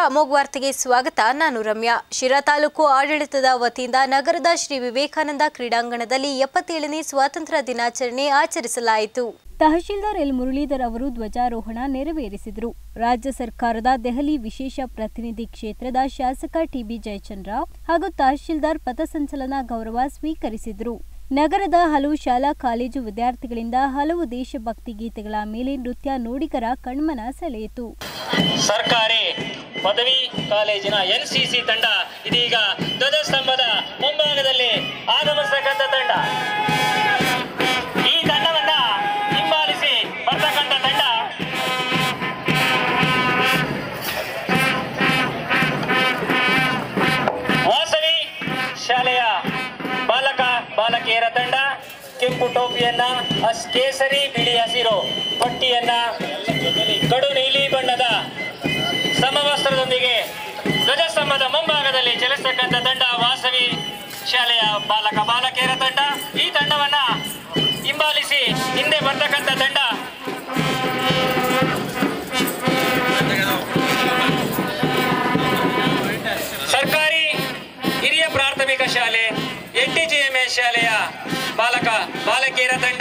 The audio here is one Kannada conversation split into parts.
ಅಮೋಘ್ ವಾರ್ತೆಗೆ ಸ್ವಾಗತ ನಾನು ರಮ್ಯಾ ಶಿರಾ ತಾಲೂಕು ಆಡಳಿತದ ವತಿಯಿಂದ ನಗರದ ಶ್ರೀ ವಿವೇಕಾನಂದ ಕ್ರೀಡಾಂಗಣದಲ್ಲಿ ಎಪ್ಪತ್ತೇಳನೇ ಸ್ವಾತಂತ್ರ್ಯ ದಿನಾಚರಣೆ ಆಚರಿಸಲಾಯಿತು ತಹಶೀಲ್ದಾರ್ ಎಲ್ ಮುರಳೀಧರ್ ಅವರು ಧ್ವಜಾರೋಹಣ ನೆರವೇರಿಸಿದರು ರಾಜ್ಯ ಸರ್ಕಾರದ ದೆಹಲಿ ವಿಶೇಷ ಪ್ರತಿನಿಧಿ ಕ್ಷೇತ್ರದ ಶಾಸಕ ಟಿಬಿ ಜಯಚಂದ್ರ ಹಾಗೂ ತಹಶೀಲ್ದಾರ್ ಪಥಸಂಚಲನ ಗೌರವ ಸ್ವೀಕರಿಸಿದರು ನಗರದ ಹಲವು ಶಾಲಾ ಕಾಲೇಜು ವಿದ್ಯಾರ್ಥಿಗಳಿಂದ ಹಲವು ದೇಶಭಕ್ತಿ ಗೀತೆಗಳ ಮೇಲೆ ನೃತ್ಯ ನೋಡಿಗರ ಕಣ್ಮನ ಸೆಳೆಯಿತು ಸರ್ಕಾರಿ ಪದವಿ ಕಾಲೇಜಿನ ಎನ್ ಸಿ ಸಿ ತಂಡ ಇದೀಗ ಧ್ವಜಸ್ತಂಭದ ಮುಂಭಾಗದಲ್ಲಿ ಆಗಮಿಸತಕ್ಕಂಥ ತಂಡ ಈ ತಂಡವನ್ನ ಹಿಂಬಾಲಿಸಿ ಬರ್ತಕ್ಕಂಥ ತಂಡ ವಾಸವಿ ಶಾಲೆಯ ಬಾಲಕ ಬಾಲಕಿಯರ ತಂಡ ಕೆಂಪು ಟೋಪಿಯನ್ನ ಹಸ್ ಕೇಸರಿ ಬಿಳಿ ಹಸಿರು ಪಟ್ಟಿಯನ್ನ ಕಡು ನೀಲಿ ಬಣ್ಣದ ಸಮವಸ್ತ್ರದೊಂದಿಗೆ ಧ್ವಜಸ್ತಂಭದ ಮುಂಭಾಗದಲ್ಲಿ ಚಲಿಸತಕ್ಕಂಥ ತಂಡ ವಾಸವಿ ಶಾಲೆಯ ಬಾಲಕ ಬಾಲಕಿಯರ ತಂಡ ಈ ತಂಡವನ್ನ ಹಿಂಬಾಲಿಸಿ ಹಿಂದೆ ಬರ್ತಕ್ಕಂಥ ತಂಡ ಸರ್ಕಾರಿ ಹಿರಿಯ ಪ್ರಾಥಮಿಕ ಶಾಲೆ ಎಸ್ ಶಾಲೆಯ ಬಾಲಕ ಬಾಲಕಿಯರ ತಂಡ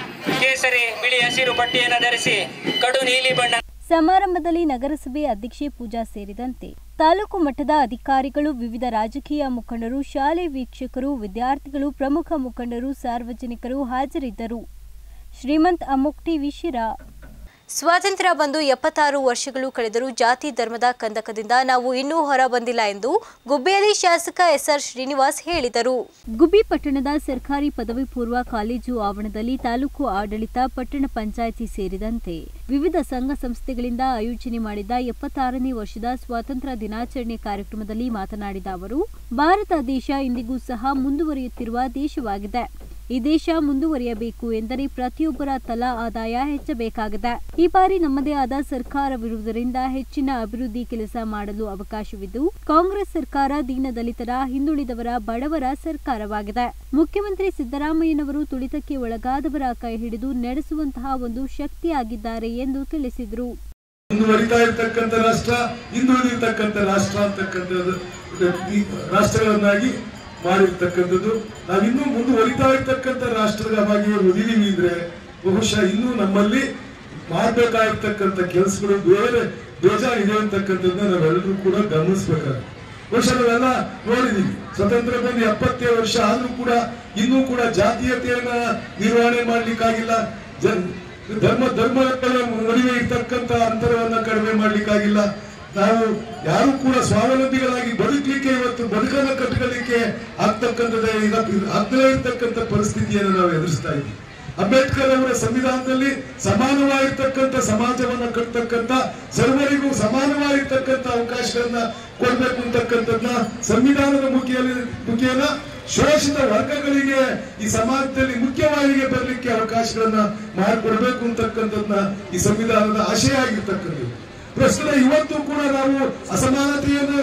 ಕೇಸರಿ ಬಿಳಿ ಹಸಿರು ಪಟ್ಟಿಯನ್ನು ಧರಿಸಿ ಕಡು ನೀಲಿ ಬಣ್ಣ ಸಮಾರಂಭದಲ್ಲಿ ನಗರಸಭೆ ಅಧ್ಯಕ್ಷೆ ಪೂಜಾ ಸೇರಿದಂತೆ ತಾಲೂಕು ಮಟ್ಟದ ಅಧಿಕಾರಿಗಳು ವಿವಿಧ ರಾಜಕೀಯ ಮುಖಂಡರು ಶಾಲೆ ವೀಕ್ಷಕರು ವಿದ್ಯಾರ್ಥಿಗಳು ಪ್ರಮುಖ ಮುಖಂಡರು ಸಾರ್ವಜನಿಕರು ಹಾಜರಿದ್ದರು ಶ್ರೀಮಂತ್ ಅಮೋಕ್ ಟಿವಿ ಶಿರಾ ಸ್ವಾತಂತ್ರ್ಯ ಬಂದು ಎಪ್ಪತ್ತಾರು ವರ್ಷಗಳು ಕಳೆದರೂ ಜಾತಿ ಧರ್ಮದ ಕಂದಕದಿಂದ ನಾವು ಇನ್ನೂ ಹೊರ ಬಂದಿಲ್ಲ ಎಂದು ಗುಬ್ಬಿಯಲ್ಲಿ ಶಾಸಕ ಎಸ್ಆರ್ ಶ್ರೀನಿವಾಸ್ ಹೇಳಿದರು ಗುಬ್ಬಿ ಪಟ್ಟಣದ ಸರ್ಕಾರಿ ಪದವಿ ಪೂರ್ವ ಕಾಲೇಜು ಆವರಣದಲ್ಲಿ ತಾಲೂಕು ಆಡಳಿತ ಪಟ್ಟಣ ಪಂಚಾಯಿತಿ ಸೇರಿದಂತೆ ವಿವಿಧ ಸಂಘ ಸಂಸ್ಥೆಗಳಿಂದ ಆಯೋಜನೆ ಮಾಡಿದ ಎಪ್ಪತ್ತಾರನೇ ವರ್ಷದ ಸ್ವಾತಂತ್ರ್ಯ ದಿನಾಚರಣೆ ಕಾರ್ಯಕ್ರಮದಲ್ಲಿ ಮಾತನಾಡಿದ ಅವರು ಭಾರತ ದೇಶ ಇಂದಿಗೂ ಸಹ ಮುಂದುವರಿಯುತ್ತಿರುವ ದೇಶವಾಗಿದೆ ಈ ದೇಶ ಮುಂದುವರಿಯಬೇಕು ಎಂದರೆ ಪ್ರತಿಯೊಬ್ಬರ ತಲಾ ಆದಾಯ ಹೆಚ್ಚಬೇಕಾಗಿದೆ ಈ ಬಾರಿ ನಮ್ಮದೇ ಆದ ಸರ್ಕಾರವಿರುವುದರಿಂದ ಹೆಚ್ಚಿನ ಅಭಿವೃದ್ಧಿ ಕೆಲಸ ಮಾಡಲು ಅವಕಾಶವಿದ್ದು ಕಾಂಗ್ರೆಸ್ ಸರ್ಕಾರ ದೀನ ದಲಿತರ ಹಿಂದುಳಿದವರ ಬಡವರ ಸರ್ಕಾರವಾಗಿದೆ ಮುಖ್ಯಮಂತ್ರಿ ಸಿದ್ದರಾಮಯ್ಯನವರು ತುಳಿತಕ್ಕೆ ಒಳಗಾದವರ ಕೈ ಹಿಡಿದು ನಡೆಸುವಂತಹ ಒಂದು ಶಕ್ತಿಯಾಗಿದ್ದಾರೆ ಎಂದು ತಿಳಿಸಿದರು ಮುಂದುವರಿತಾ ಇರ್ತಕ್ಕಂಥ ರಾಷ್ಟ್ರ ಹಿಂದುಳಿದಿರ್ತಕ್ಕಂಥ ರಾಷ್ಟ್ರ ಅಂತಕ್ಕಂಥದ್ದು ಈ ರಾಷ್ಟ್ರಗಳನ್ನಾಗಿ ಮಾಡಿರ್ತಕ್ಕಂಥದ್ದು ನಾವಿನ್ನೂ ಮುಂದುವರಿತಾ ಇರ್ತಕ್ಕಂಥ ರಾಷ್ಟ್ರವಾಗಿ ಉಳಿದೀವಿ ಅಂದ್ರೆ ಬಹುಶಃ ಇನ್ನೂ ನಮ್ಮಲ್ಲಿ ಮಾಡ್ಬೇಕಾಗಿರ್ತಕ್ಕಂಥ ಕೆಲಸಗಳು ಬೇರೆ ಬೇಜಾರಿದೆ ಅಂತಕ್ಕಂಥದ್ದನ್ನ ನಾವೆಲ್ಲರೂ ಕೂಡ ಗಮನಿಸ್ಬೇಕಾಗುತ್ತೆ ಬಹುಶಃ ನಾವೆಲ್ಲ ನೋಡಿದೀವಿ ಸ್ವತಂತ್ರ ಬಂದು ಎಪ್ಪತ್ತೇಳು ವರ್ಷ ಆದ್ರೂ ಕೂಡ ಇನ್ನೂ ಕೂಡ ಜಾತೀಯತೆಯನ್ನ ನಿರ್ವಹಣೆ ಮಾಡ್ಲಿಕ್ಕಾಗಿಲ್ಲ ಜನ್ ಧರ್ಮ ಧರ್ಮಗಳ ನಡುವೆ ಇರ್ತಕ್ಕಂಥ ಅಂತರವನ್ನ ಕಡಿಮೆ ಮಾಡ್ಲಿಕ್ಕಾಗಿಲ್ಲ ನಾವು ಯಾರು ಕೂಡ ಸ್ವಾವಲಂಬಿಗಳಾಗಿ ಬದುಕಲಿಕ್ಕೆ ಇವತ್ತು ಬದುಕನ್ನ ಕಟ್ಟಲಿಕ್ಕೆ ಆಗ್ತಕ್ಕಂಥದ್ದೇ ಆಗಲೇ ಇರ್ತಕ್ಕಂಥ ಪರಿಸ್ಥಿತಿಯನ್ನು ನಾವು ಎದುರಿಸ್ತಾ ಇದ್ದೀವಿ ಅಂಬೇಡ್ಕರ್ ಅವರ ಸಂವಿಧಾನದಲ್ಲಿ ಸಮಾನವಾಗಿರ್ತಕ್ಕಂಥ ಸಮಾಜವನ್ನ ಕಟ್ಟತಕ್ಕಂಥ ಸರ್ವರಿಗೂ ಸಮಾನವಾಗಿರ್ತಕ್ಕಂಥ ಅವಕಾಶಗಳನ್ನ ಕೊಡ್ಬೇಕು ಅಂತಕ್ಕಂಥದ್ನ ಸಂವಿಧಾನದ ಮುಖಿಯಲ್ಲಿ ಮುಖೇನ ಶೋಷಿತ ವರ್ಗಗಳಿಗೆ ಈ ಸಮಾಜದಲ್ಲಿ ಮುಖ್ಯವಾಹಿಗೆ ಬರಲಿಕ್ಕೆ ಅವಕಾಶಗಳನ್ನ ಮಾಡಿಕೊಡ್ಬೇಕು ಅಂತಕ್ಕಂಥದ್ನ ಈ ಸಂವಿಧಾನದ ಆಶಯ ಆಗಿರ್ತಕ್ಕಂಥದ್ದು ಪ್ರಸ್ತುತ ಇವತ್ತು ಕೂಡ ನಾವು ಅಸಮಾನತೆಯನ್ನು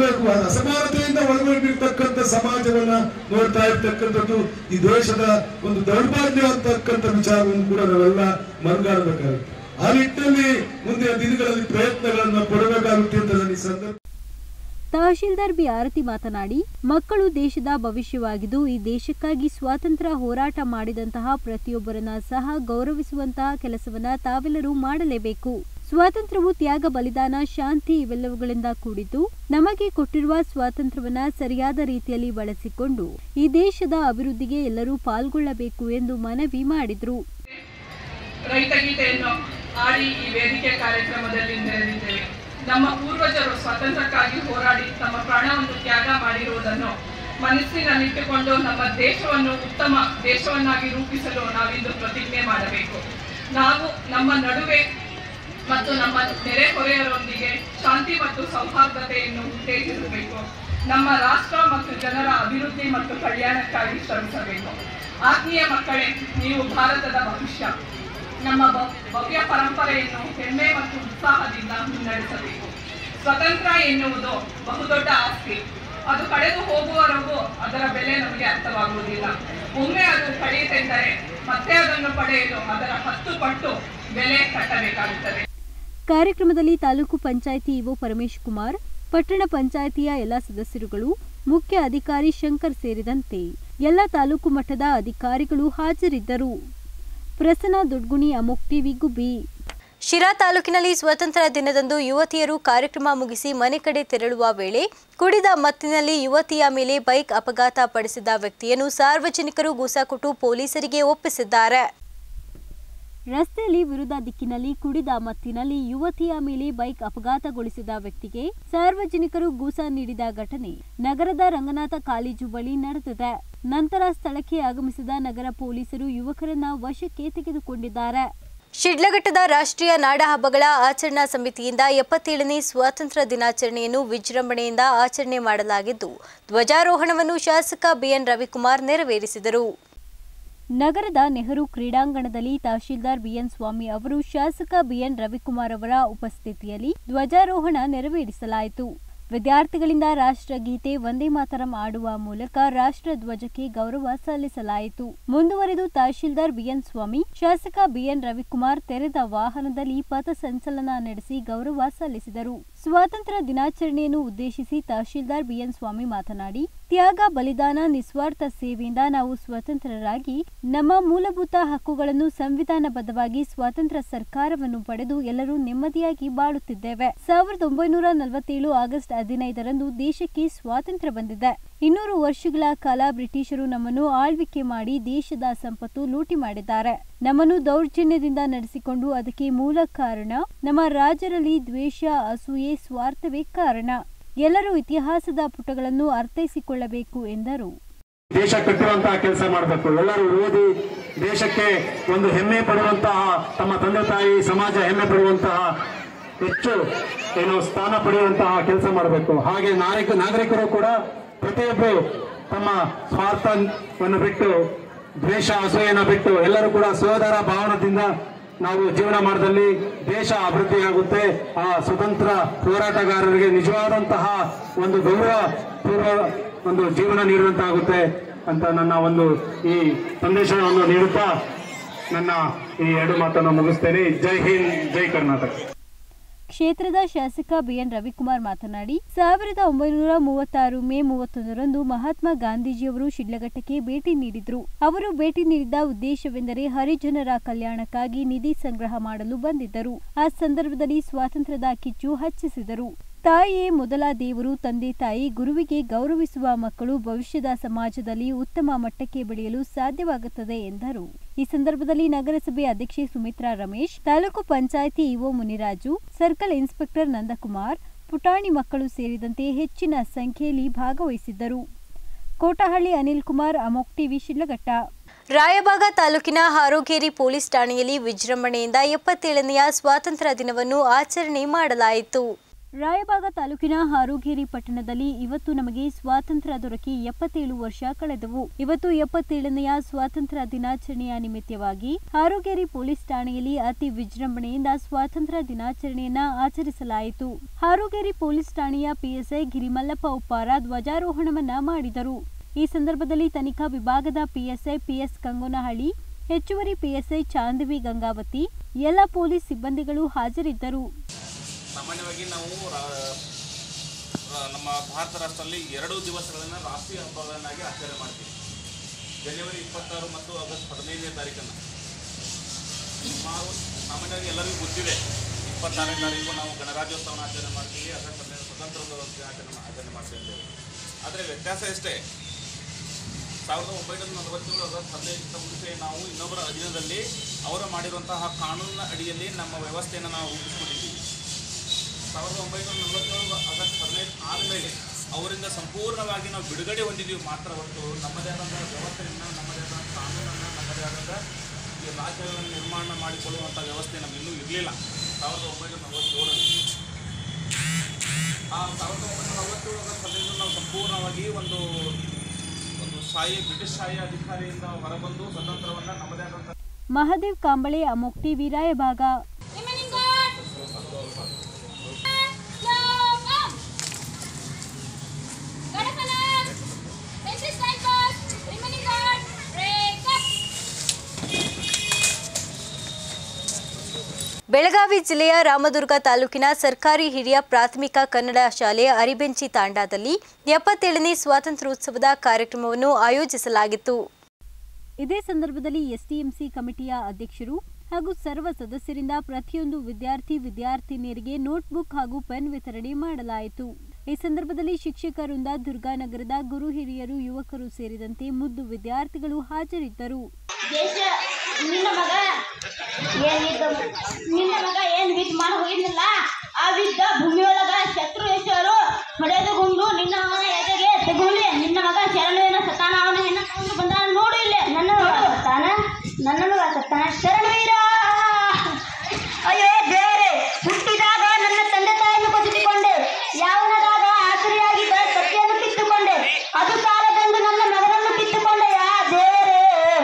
ಅಸಮಾನತೆಯಿಂದ ಒಳಗೊಂಡಿರ್ತಕ್ಕಂಥ ಸಮಾಜವನ್ನ ನೋಡ್ತಾ ಇರ್ತಕ್ಕಂಥದ್ದು ಈ ದೇಶದ ಒಂದು ದೌರ್ಭಾಗ್ಯ ಅಂತಕ್ಕಂಥ ವಿಚಾರವನ್ನು ಕೂಡ ನಾವೆಲ್ಲ ಮನಗಾಡಬೇಕಾಗುತ್ತೆ ಆ ನಿಟ್ಟಿನಲ್ಲಿ ಮುಂದಿನ ದಿನಗಳಲ್ಲಿ ಪ್ರಯತ್ನಗಳನ್ನ ಪಡಬೇಕಾಗುತ್ತೆ ಅಂತ ನಾನು ಈ ಸಂದರ್ಭ ತಹಶೀಲ್ದಾರ್ ಬಿ ಆರತಿ ಮಾತನಾಡಿ ಮಕ್ಕಳು ದೇಶದ ಭವಿಷ್ಯವಾಗಿದ್ದು ಈ ದೇಶಕ್ಕಾಗಿ ಸ್ವಾತಂತ್ರ್ಯ ಹೋರಾಟ ಮಾಡಿದಂತಹ ಪ್ರತಿಯೊಬ್ಬರನ್ನ ಸಹ ಗೌರವಿಸುವಂತಹ ಕೆಲಸವನ್ನ ತಾವೆಲ್ಲರೂ ಮಾಡಲೇಬೇಕು ಸ್ವಾತಂತ್ರ್ಯವು ತ್ಯಾಗ ಬಲಿದಾನ ಶಾಂತಿ ಇವೆಲ್ಲವುಗಳಿಂದ ಕೂಡಿದ್ದು ನಮಗೆ ಕೊಟ್ಟಿರುವ ಸ್ವಾತಂತ್ರ್ಯವನ್ನ ಸರಿಯಾದ ರೀತಿಯಲ್ಲಿ ಬಳಸಿಕೊಂಡು ಈ ದೇಶದ ಅಭಿವೃದ್ಧಿಗೆ ಎಲ್ಲರೂ ಪಾಲ್ಗೊಳ್ಳಬೇಕು ಎಂದು ಮನವಿ ಮಾಡಿದ್ರು ರೈತ ಗೀತೆಯನ್ನು ಆಡಿ ಈ ವೇದಿಕೆ ಕಾರ್ಯಕ್ರಮದಲ್ಲಿ ನೆರೆದಿದ್ದೇವೆ ನಮ್ಮ ಪೂರ್ವಜರು ಸ್ವಾತಂತ್ರ್ಯಕ್ಕಾಗಿ ಹೋರಾಡಿ ತಮ್ಮ ಪ್ರಾಣವನ್ನು ತ್ಯಾಗ ಮಾಡಿರುವುದನ್ನು ಮನಸ್ಸಿನಲ್ಲಿಟ್ಟುಕೊಂಡು ನಮ್ಮ ದೇಶವನ್ನು ಉತ್ತಮ ದೇಶವನ್ನಾಗಿ ರೂಪಿಸಲು ನಾವಿಂದು ಪ್ರತಿಜ್ಞೆ ಮಾಡಬೇಕು ನಾವು ನಮ್ಮ ನಡುವೆ ಮತ್ತು ನಮ್ಮ ನೆರೆಹೊರೆಯರೊಂದಿಗೆ ಶಾಂತಿ ಮತ್ತು ಸೌಹಾರ್ದತೆಯನ್ನು ಉತ್ತೇಜಿಸಬೇಕು ನಮ್ಮ ರಾಷ್ಟ್ರ ಮತ್ತು ಜನರ ಅಭಿವೃದ್ಧಿ ಮತ್ತು ಕಲ್ಯಾಣಕ್ಕಾಗಿ ಶ್ರಮಿಸಬೇಕು ಆತ್ಮೀಯ ಮಕ್ಕಳೇ ನೀವು ಭಾರತದ ಭವಿಷ್ಯ ನಮ್ಮ ಭ- ಭವ್ಯ ಪರಂಪರೆಯನ್ನು ಹೆಮ್ಮೆ ಮತ್ತು ಉತ್ಸಾಹದಿಂದ ಮುನ್ನಡೆಸಬೇಕು ಸ್ವತಂತ್ರ ಎನ್ನುವುದು ಬಹುದೊಡ್ಡ ಆಸ್ತಿ ಅದು ಕಳೆದು ಹೋಗುವವರೆಗೂ ಅದರ ಬೆಲೆ ನಮಗೆ ಅರ್ಥವಾಗುವುದಿಲ್ಲ ಒಮ್ಮೆ ಅದು ಕಳೆಯಿತೆಂದರೆ ಮತ್ತೆ ಅದನ್ನು ಪಡೆಯಲು ಅದರ ಹತ್ತು ಪಟ್ಟು ಬೆಲೆ ಕಟ್ಟಬೇಕಾಗುತ್ತದೆ ಕಾರ್ಯಕ್ರಮದಲ್ಲಿ ತಾಲೂಕು ಪಂಚಾಯಿತಿ ಇಒ ಪರಮೇಶ್ ಕುಮಾರ್ ಪಟ್ಟಣ ಪಂಚಾಯಿತಿಯ ಎಲ್ಲ ಸದಸ್ಯರುಗಳು ಮುಖ್ಯ ಅಧಿಕಾರಿ ಶಂಕರ್ ಸೇರಿದಂತೆ ಎಲ್ಲ ತಾಲೂಕು ಮಟ್ಟದ ಅಧಿಕಾರಿಗಳು ಹಾಜರಿದ್ದರು ಪ್ರಸನ್ನ ದೊಡ್ಗುಣಿ ಅಮೋಕ್ ಟಿವಿ ಗುಬ್ಬಿ ಶಿರಾ ತಾಲೂಕಿನಲ್ಲಿ ಸ್ವಾತಂತ್ರ್ಯ ದಿನದಂದು ಯುವತಿಯರು ಕಾರ್ಯಕ್ರಮ ಮುಗಿಸಿ ಮನೆ ಕಡೆ ತೆರಳುವ ವೇಳೆ ಕುಡಿದ ಮತ್ತಿನಲ್ಲಿ ಯುವತಿಯ ಮೇಲೆ ಬೈಕ್ ಅಪಘಾತ ಪಡಿಸಿದ ವ್ಯಕ್ತಿಯನ್ನು ಸಾರ್ವಜನಿಕರು ಗುಸಾಕೊಟ್ಟು ಪೊಲೀಸರಿಗೆ ಒಪ್ಪಿಸಿದ್ದಾರೆ ರಸ್ತೆಯಲ್ಲಿ ವಿರುದ್ಧ ದಿಕ್ಕಿನಲ್ಲಿ ಕುಡಿದ ಮತ್ತಿನಲ್ಲಿ ಯುವತಿಯ ಮೇಲೆ ಬೈಕ್ ಅಪಘಾತಗೊಳಿಸಿದ ವ್ಯಕ್ತಿಗೆ ಸಾರ್ವಜನಿಕರು ಗೂಸ ನೀಡಿದ ಘಟನೆ ನಗರದ ರಂಗನಾಥ ಕಾಲೇಜು ಬಳಿ ನಡೆದಿದೆ ನಂತರ ಸ್ಥಳಕ್ಕೆ ಆಗಮಿಸಿದ ನಗರ ಪೊಲೀಸರು ಯುವಕರನ್ನ ವಶಕ್ಕೆ ತೆಗೆದುಕೊಂಡಿದ್ದಾರೆ ಶಿಡ್ಲಘಟ್ಟದ ರಾಷ್ಟ್ರೀಯ ನಾಡ ಹಬ್ಬಗಳ ಆಚರಣಾ ಸಮಿತಿಯಿಂದ ಎಪ್ಪತ್ತೇಳನೇ ಸ್ವಾತಂತ್ರ್ಯ ದಿನಾಚರಣೆಯನ್ನು ವಿಜೃಂಭಣೆಯಿಂದ ಆಚರಣೆ ಮಾಡಲಾಗಿದ್ದು ಧ್ವಜಾರೋಹಣವನ್ನು ಶಾಸಕ ಬಿಎನ್ ರವಿಕುಮಾರ್ ನೆರವೇರಿಸಿದರು ನಗರದ ನೆಹರು ಕ್ರೀಡಾಂಗಣದಲ್ಲಿ ತಹಶೀಲ್ದಾರ್ ಬಿಎನ್ ಸ್ವಾಮಿ ಅವರು ಶಾಸಕ ಬಿಎನ್ ರವಿಕುಮಾರ್ ಅವರ ಉಪಸ್ಥಿತಿಯಲ್ಲಿ ಧ್ವಜಾರೋಹಣ ನೆರವೇರಿಸಲಾಯಿತು ವಿದ್ಯಾರ್ಥಿಗಳಿಂದ ರಾಷ್ಟ್ರಗೀತೆ ವಂದೇ ಮಾತರಂ ಆಡುವ ಮೂಲಕ ರಾಷ್ಟ್ರ ಧ್ವಜಕ್ಕೆ ಗೌರವ ಸಲ್ಲಿಸಲಾಯಿತು ಮುಂದುವರೆದು ತಹಶೀಲ್ದಾರ್ ಬಿಎನ್ ಸ್ವಾಮಿ ಶಾಸಕ ಬಿಎನ್ ರವಿಕುಮಾರ್ ತೆರೆದ ವಾಹನದಲ್ಲಿ ಪಥ ಸಂಚಲನ ನಡೆಸಿ ಗೌರವ ಸಲ್ಲಿಸಿದರು ಸ್ವಾತಂತ್ರ್ಯ ದಿನಾಚರಣೆಯನ್ನು ಉದ್ದೇಶಿಸಿ ತಹಶೀಲ್ದಾರ್ ಬಿಎನ್ ಸ್ವಾಮಿ ಮಾತನಾಡಿ ತ್ಯಾಗ ಬಲಿದಾನ ನಿಸ್ವಾರ್ಥ ಸೇವೆಯಿಂದ ನಾವು ಸ್ವತಂತ್ರರಾಗಿ ನಮ್ಮ ಮೂಲಭೂತ ಹಕ್ಕುಗಳನ್ನು ಸಂವಿಧಾನಬದ್ಧವಾಗಿ ಸ್ವಾತಂತ್ರ್ಯ ಸರ್ಕಾರವನ್ನು ಪಡೆದು ಎಲ್ಲರೂ ನೆಮ್ಮದಿಯಾಗಿ ಬಾಳುತ್ತಿದ್ದೇವೆ ಸಾವಿರದ ಒಂಬೈನೂರ ನಲವತ್ತೇಳು ಆಗಸ್ಟ್ ಹದಿನೈದರಂದು ದೇಶಕ್ಕೆ ಸ್ವಾತಂತ್ರ್ಯ ಬಂದಿದೆ ಇನ್ನೂರು ವರ್ಷಗಳ ಕಾಲ ಬ್ರಿಟಿಷರು ನಮ್ಮನ್ನು ಆಳ್ವಿಕೆ ಮಾಡಿ ದೇಶದ ಸಂಪತ್ತು ಲೂಟಿ ಮಾಡಿದ್ದಾರೆ ನಮ್ಮನ್ನು ದೌರ್ಜನ್ಯದಿಂದ ನಡೆಸಿಕೊಂಡು ಅದಕ್ಕೆ ಮೂಲ ಕಾರಣ ನಮ್ಮ ರಾಜರಲ್ಲಿ ದ್ವೇಷ ಅಸೂಯೆ ಸ್ವಾರ್ಥವೇ ಕಾರಣ ಎಲ್ಲರೂ ಇತಿಹಾಸದ ಪುಟಗಳನ್ನು ಅರ್ಥೈಸಿಕೊಳ್ಳಬೇಕು ಎಂದರು ದೇಶ ಕಟ್ಟುವಂತಹ ಕೆಲಸ ಮಾಡಬೇಕು ಎಲ್ಲರೂ ಓದಿ ದೇಶಕ್ಕೆ ಒಂದು ಹೆಮ್ಮೆ ಪಡುವಂತಹ ತಮ್ಮ ತಂದೆ ತಾಯಿ ಸಮಾಜ ಹೆಮ್ಮೆ ಪಡುವಂತಹ ಹೆಚ್ಚು ಏನು ಸ್ಥಾನ ಪಡೆಯುವಂತಹ ಕೆಲಸ ಮಾಡಬೇಕು ಹಾಗೆ ನಾಗರಿಕ ನಾಗರಿಕರು ಕೂಡ ಪ್ರತಿಯೊಬ್ಬರು ತಮ್ಮ ಸ್ವಾರ್ಥವನ್ನು ಬಿಟ್ಟು ದ್ವೇಷ ಅಸೂಯೆಯನ್ನು ಬಿಟ್ಟು ಎಲ್ಲರೂ ಕೂಡ ಸೋದರ ಭಾವನದಿಂದ ನಾವು ಜೀವನ ಮಾಡದಲ್ಲಿ ದೇಶ ಅಭಿವೃದ್ಧಿಯಾಗುತ್ತೆ ಆ ಸ್ವತಂತ್ರ ಹೋರಾಟಗಾರರಿಗೆ ನಿಜವಾದಂತಹ ಒಂದು ಗೌರವ ಪೂರ್ವ ಒಂದು ಜೀವನ ನೀಡುವಂತಾಗುತ್ತೆ ಅಂತ ನನ್ನ ಒಂದು ಈ ಸಂದೇಶವನ್ನು ನೀಡುತ್ತಾ ನನ್ನ ಈ ಎರಡು ಮಾತನ್ನು ಮುಗಿಸ್ತೇನೆ ಜೈ ಹಿಂದ್ ಜೈ ಕರ್ನಾಟಕ ಕ್ಷೇತ್ರದ ಶಾಸಕ ಬಿಎನ್ ರವಿಕುಮಾರ್ ಮಾತನಾಡಿ ಸಾವಿರದ ಒಂಬೈನೂರ ಮೂವತ್ತಾರು ಮೇ ಮೂವತ್ತೊಂದರಂದು ಮಹಾತ್ಮ ಗಾಂಧೀಜಿಯವರು ಶಿಡ್ಲಘಟ್ಟಕ್ಕೆ ಭೇಟಿ ನೀಡಿದ್ರು ಅವರು ಭೇಟಿ ನೀಡಿದ ಉದ್ದೇಶವೆಂದರೆ ಹರಿಜನರ ಕಲ್ಯಾಣಕ್ಕಾಗಿ ನಿಧಿ ಸಂಗ್ರಹ ಮಾಡಲು ಬಂದಿದ್ದರು ಆ ಸಂದರ್ಭದಲ್ಲಿ ಸ್ವಾತಂತ್ರ್ಯದ ಕಿಚ್ಚು ಹಚ್ಚಿಸಿದರು ತಾಯಿಯೇ ಮೊದಲ ದೇವರು ತಂದೆ ತಾಯಿ ಗುರುವಿಗೆ ಗೌರವಿಸುವ ಮಕ್ಕಳು ಭವಿಷ್ಯದ ಸಮಾಜದಲ್ಲಿ ಉತ್ತಮ ಮಟ್ಟಕ್ಕೆ ಬೆಳೆಯಲು ಸಾಧ್ಯವಾಗುತ್ತದೆ ಎಂದರು ಈ ಸಂದರ್ಭದಲ್ಲಿ ನಗರಸಭೆ ಅಧ್ಯಕ್ಷೆ Sumitra Ramesh taluk panchayat EO Muniraju circle inspector Nandakumar ಪುಟಾಣಿ ಮಕ್ಕಳು ಸೇರಿದಂತೆ ಹೆಚ್ಚಿನ ಸಂಖ್ಯೆಯಲ್ಲಿ ಭಾಗವಹಿಸಿದ್ದರು ಕೋಟಹಳ್ಳಿ ಅನಿಲ್ ಕುಮಾರ್ ಅಮೋಕ್ ಟಿವಿ ಶಿಡ್ಲಘಟ್ಟ ರಾಯಬಾಗ ತಾಲೂಕಿನ ಹಾರೋಗೇರಿ ಪೊಲೀಸ್ ಠಾಣೆಯಲ್ಲಿ ವಿಜೃಂಭಣೆಯಿಂದ ಎಪ್ಪತ್ತೇಳನೆಯ ಸ್ವಾತಂತ್ರ್ಯ ದಿನವನ್ನು ಆಚರಣೆ ಮಾಡಲಾಯಿತು ರಾಯಬಾಗ ತಾಲೂಕಿನ ಹಾರೋಗೇರಿ ಪಟ್ಟಣದಲ್ಲಿ ಇವತ್ತು ನಮಗೆ ಸ್ವಾತಂತ್ರ್ಯ ದೊರಕಿ ಎಪ್ಪತ್ತೇಳು ವರ್ಷ ಕಳೆದವು ಇವತ್ತು ಎಪ್ಪತ್ತೇಳನೆಯ ಸ್ವಾತಂತ್ರ್ಯ ದಿನಾಚರಣೆಯ ನಿಮಿತ್ತವಾಗಿ ಹಾರೋಗೇರಿ ಪೊಲೀಸ್ ಠಾಣೆಯಲ್ಲಿ ಅತಿ ವಿಜೃಂಭಣೆಯಿಂದ ಸ್ವಾತಂತ್ರ್ಯ ದಿನಾಚರಣೆಯನ್ನ ಆಚರಿಸಲಾಯಿತು ಹಾರೋಗೇರಿ ಪೊಲೀಸ್ ಠಾಣೆಯ ಪಿಎಸ್ಐ ಗಿರಿಮಲ್ಲಪ್ಪ ಉಪ್ಪಾರ ಧ್ವಜಾರೋಹಣವನ್ನ ಮಾಡಿದರು ಈ ಸಂದರ್ಭದಲ್ಲಿ ತನಿಖಾ ವಿಭಾಗದ ಪಿಎಸ್ಐ ಪಿಎಸ್ ಕಂಗೋನಹಳ್ಳಿ ಹೆಚ್ಚುವರಿ ಪಿಎಸ್ಐ ಚಾಂದವಿ ಗಂಗಾವತಿ ಎಲ್ಲ ಪೊಲೀಸ್ ಸಿಬ್ಬಂದಿಗಳು ಹಾಜರಿದ್ದರು ಸಾಮಾನ್ಯವಾಗಿ ನಾವು ರಾ- ರಾ- ನಮ್ಮ ಭಾರತ ರಾಷ್ಟ್ರದಲ್ಲಿ ಎರಡು ದಿವಸಗಳನ್ನು ರಾಷ್ಟ್ರೀಯ ಹಬ್ಬಗಳನ್ನಾಗಿ ಆಚರಣೆ ಮಾಡ್ತೀವಿ ಜನವರಿ ಇಪ್ಪತ್ತಾರು ಮತ್ತು ಆಗಸ್ಟ್ ಹದಿನೈದನೇ ತಾರೀಕನ್ನು ಸುಮಾರು ಸಾಮಾನ್ಯವಾಗಿ ಎಲ್ಲರಿಗೂ ಗೊತ್ತಿದೆ ಇಪ್ಪತ್ತಾರನೇ ತಾರೀಕು ನಾವು ಗಣರಾಜ್ಯೋತ್ಸವನ ಆಚರಣೆ ಮಾಡ್ತೀವಿ ಆಗಸ್ಟ್ ಹದಿನೈದು ಸ್ವತಂತ್ರ ದಿನಾಚರಣೆ ಆಚರಣೆ ಮಾಡ್ತೀವಿ ಅಂತೇಳಿ ಆದರೆ ವ್ಯತ್ಯಾಸ ಎಷ್ಟೇ ಸಾವಿರದ ಒಂಬೈನೂರ ನಲವತ್ತೇಳು ಆಗಸ್ಟ್ ಹದಿನೈದಕ್ಕಿಂತ ಮುಂಚೆ ನಾವು ಇನ್ನೊಬ್ಬರ ಅಧೀನದಲ್ಲಿ ಅವರು ಮಾಡಿರುವಂತಹ ಕಾನೂನಿನ ಅಡಿಯಲ್ಲಿ ನಮ್ಮ ವ್ಯವಸ್ಥೆಯನ್ನು ನಾವು ರೂಪಿಸ್ಕೊಂಡಿದ್ದೀವಿ ಸಾವಿರದ ಒಂಬೈನೂರ ನಲವತ್ತೇಳು ಆಗಸ್ಟ್ ಹದಿನೈದು ಆದಮೇಲೆ ಅವರಿಂದ ಸಂಪೂರ್ಣವಾಗಿ ನಾವು ಬಿಡುಗಡೆ ಹೊಂದಿದ್ದೀವಿ ಮಾತ್ರ ಹೊರತು ನಮ್ಮದೇ ಆದಂಥ ವ್ಯವಸ್ಥೆಯನ್ನು ನಮ್ಮದೇ ಆದಂಥ ಕಾನೂನನ್ನು ನಮ್ಮದೇ ಆದಂಥ ಈ ರಾಜ್ಯಗಳನ್ನು ನಿರ್ಮಾಣ ಮಾಡಿಕೊಳ್ಳುವಂಥ ವ್ಯವಸ್ಥೆ ನಮಗಿನ್ನೂ ಇರಲಿಲ್ಲ ಸಾವಿರದ ಒಂಬೈನೂರ ನಲವತ್ತೇಳರಲ್ಲಿ ಆ ಸಾವಿರದ ಒಂಬೈನೂರ ನಲವತ್ತೇಳು ಆಗಸ್ಟ್ ಹದಿನೈದು ನಾವು ಸಂಪೂರ್ಣವಾಗಿ ಒಂದು ಒಂದು ಶಾಹಿ ಬ್ರಿಟಿಷ್ ಶಾಹಿ ಅಧಿಕಾರಿಯಿಂದ ಹೊರಬಂದು ಸ್ವತಂತ್ರವನ್ನು ನಮ್ಮದೇ ಆದಂಥ Mahadev Kamble Amogh TV Raibag Remaining guard! Long arm! Gadapalam! Pencil strike pass! Remaining guard! Break up! Belagavi ಜಿಲ್ಲೆಯ ರಾಮದುರ್ಗ ತಾಲೂಕಿನ ಸರ್ಕಾರಿ ಹಿರಿಯ ಪ್ರಾಥಮಿಕ ಕನ್ನಡ ಶಾಲೆ ಅರಿಬೆಂಚಿ ತಾಂಡಾದಲ್ಲಿ ಎಪ್ಪತ್ತೇಳನೇ ಸ್ವಾತಂತ್ರ್ಯೋತ್ಸವದ ಕಾರ್ಯಕ್ರಮವನ್ನು ಆಯೋಜಿಸಲಾಗಿತ್ತು ಇದೇ ಸಂದರ್ಭದಲ್ಲಿ ಎಸ್ಟಿಎಂಸಿ ಕಮಿಟಿಯ ಅಧ್ಯಕ್ಷರು ಹಾಗೂ ಸರ್ವ ಸದಸ್ಯರಿಂದ ಪ್ರತಿಯೊಂದು ವಿದ್ಯಾರ್ಥಿ ವಿದ್ಯಾರ್ಥಿನಿಯರಿಗೆ ನೋಟ್ಬುಕ್ ಹಾಗೂ ಪೆನ್ ವಿತರಣೆ ಮಾಡಲಾಯಿತು ಈ ಸಂದರ್ಭದಲ್ಲಿ ಶಿಕ್ಷಕರಿಂದ ದುರ್ಗಾನಗರದ ಗುರು ಹಿರಿಯರು ಯುವಕರು ಸೇರಿದಂತೆ ಮುದ್ದು ವಿದ್ಯಾರ್ಥಿಗಳು ಹಾಜರಿದ್ದರು ದೇಶ ನಿನ್ನ ಮಗ ಏನಿದ್ದ ನಿನ್ನ ಮಗ ಏನ್ ವಿದ್ ಮಾಡಿ ಹೋಗಿದ್ನಲ್ಲ ಆ ವಿದ್ದ ಭೂಮಿಯೊಳಗ ಶತ್ರು ಹೆಸರು ಹೊಡೆದುಕೊಂಡು ನಿನ್ನ ಮಗನ ಎದೆಗೆ ತಗೊಂಡ್ರೆ ನಿನ್ನ ಮಗ ಶರಣು ಏನೋ ಸತಾನ ಅವನ ಹೆಣ್ಣ ತಗೊಂಡು ಬಂದ ನೋಡು ಇಲ್ಲೇ ನನ್ನ ಮಗ ಸತ್ತಾನ ನನ್ನ ಮಗ ಸತ್ತಾನ ಶರಣವೀರ ಅಯ್ಯೋ ದೇವರೇ ಹುಟ್ಟಿದಾಗ ನನ್ನ ತಂದೆ ತಾಯಿಯನ್ನು ಕೊಚ್ಚಿಕೊಂಡೆ ಯಾವನದಾಗ ಆಸರಿಯಾಗಿದ್ದ ಸತ್ಯನ್ನು ಕಿತ್ತುಕೊಂಡೆ ಅದು ಸಾಲದೆಂದು ನನ್ನ ಮಗನನ್ನು ಕಿತ್ತುಕೊಂಡೆ ಯಾ ದೇವರೇ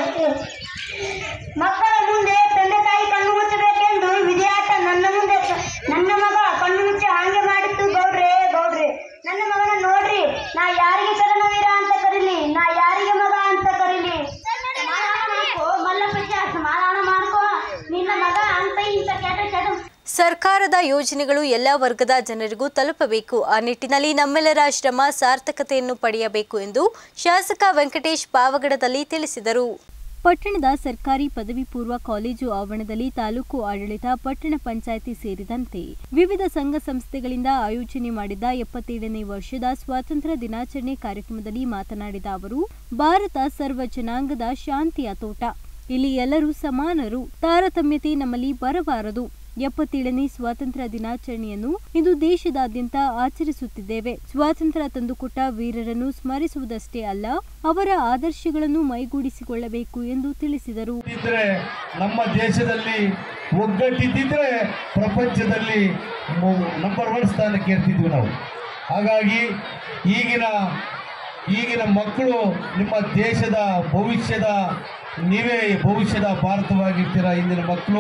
ಮಕ್ಕಳ ಮುಂದೆ ತಂದೆ ತಾಯಿ ಕಣ್ಣು ಮುಚ್ಚಬೇಕೆಂದು ವಿಧಿಯಾಟ ನನ್ನ ಮುಂದೆ ಕ- ನನ್ನ ಮಗ ಕಣ್ಣು ಮುಚ್ಚಿ ಹಾಗೆ ಮಾಡಿತ್ತು ಗೌಡ್ರೆ ಗೌಡ್ರೆ ನನ್ನ ಮಗನ ನೋಡ್ರಿ ನಾ ಯಾರಿಗೆ ಶರಣವೀರ ಅಂತ ಕರೀಲಿ ನಾ ಯಾರಿಗೆ ಮಗ ಅಂತ ಕರೀಲಿ ಸಮಾಧಾನ ಮಾಡ್ಕೋ ಮಲ್ಲಪ್ಪಜ್ಜ ಸಮಾಧಾನ ಮಾಡ್ಕೋ ನಿನ್ನ ಮಗ ಅಂತ ಇಂಥ ಕೆಟ್ಟ ಕೆಟ್ಟ ಸರ್ಕಾರದ ಯೋಜನೆಗಳು ಎಲ್ಲ ವರ್ಗದ ಜನರಿಗೂ ತಲುಪಬೇಕು ಆ ನಿಟ್ಟಿನಲ್ಲಿ ನಮ್ಮೆಲ್ಲರ ಶ್ರಮ ಸಾರ್ಥಕತೆಯನ್ನು ಪಡೆಯಬೇಕು ಎಂದು ಶಾಸಕ ವೆಂಕಟೇಶ್ ಪಾವಗಡದಲ್ಲಿ ತಿಳಿಸಿದರು ಪಟ್ಟಣದ ಸರ್ಕಾರಿ ಪದವಿ ಪೂರ್ವ ಕಾಲೇಜು ಆವರಣದಲ್ಲಿ ತಾಲೂಕು ಆಡಳಿತ ಪಟ್ಟಣ ಪಂಚಾಯಿತಿ ಸೇರಿದಂತೆ ವಿವಿಧ ಸಂಘ ಸಂಸ್ಥೆಗಳಿಂದ ಆಯೋಜನೆ ಮಾಡಿದ ಎಪ್ಪತ್ತೇಳನೇ ವರ್ಷದ ಸ್ವಾತಂತ್ರ್ಯ ದಿನಾಚರಣೆ ಕಾರ್ಯಕ್ರಮದಲ್ಲಿ ಮಾತನಾಡಿದ ಅವರು ಭಾರತ ಸರ್ವ ಜನಾಂಗದ ಶಾಂತಿಯ ತೋಟ ಇಲ್ಲಿ ಎಲ್ಲರೂ ಸಮಾನರು ತಾರತಮ್ಯತೆ ನಮ್ಮಲ್ಲಿ ಬರಬಾರದು ಎಪ್ಪತ್ತೇಳನೇ ಸ್ವಾತಂತ್ರ್ಯ ದಿನಾಚರಣೆಯನ್ನು ಇಂದು ದೇಶದಾದ್ಯಂತ ಆಚರಿಸುತ್ತಿದ್ದೇವೆ ಸ್ವಾತಂತ್ರ್ಯ ತಂದುಕೊಟ್ಟ ವೀರರನ್ನು ಸ್ಮರಿಸುವುದಷ್ಟೇ ಅಲ್ಲ ಅವರ ಆದರ್ಶಗಳನ್ನು ಮೈಗೂಡಿಸಿಕೊಳ್ಳಬೇಕು ಎಂದು ತಿಳಿಸಿದರು ಇದ್ರೆ ನಮ್ಮ ದೇಶದಲ್ಲಿ ಒಗ್ಗಟ್ಟಿದ್ದಿದ್ರೆ ಪ್ರಪಂಚದಲ್ಲಿ ನಂಬರ್ ಒನ್ ಸ್ಥಾನಕ್ಕೆ ಇರ್ತಿದ್ವಿ ನಾವು ಹಾಗಾಗಿ ಈಗಿನ ಈಗಿನ ಮಕ್ಕಳು ನಿಮ್ಮ ದೇಶದ ಭವಿಷ್ಯದ ನೀವೇ ಭವಿಷ್ಯದ ಭಾರತವಾಗಿರ್ತೀರ ಇಂದಿನ ಮಕ್ಕಳು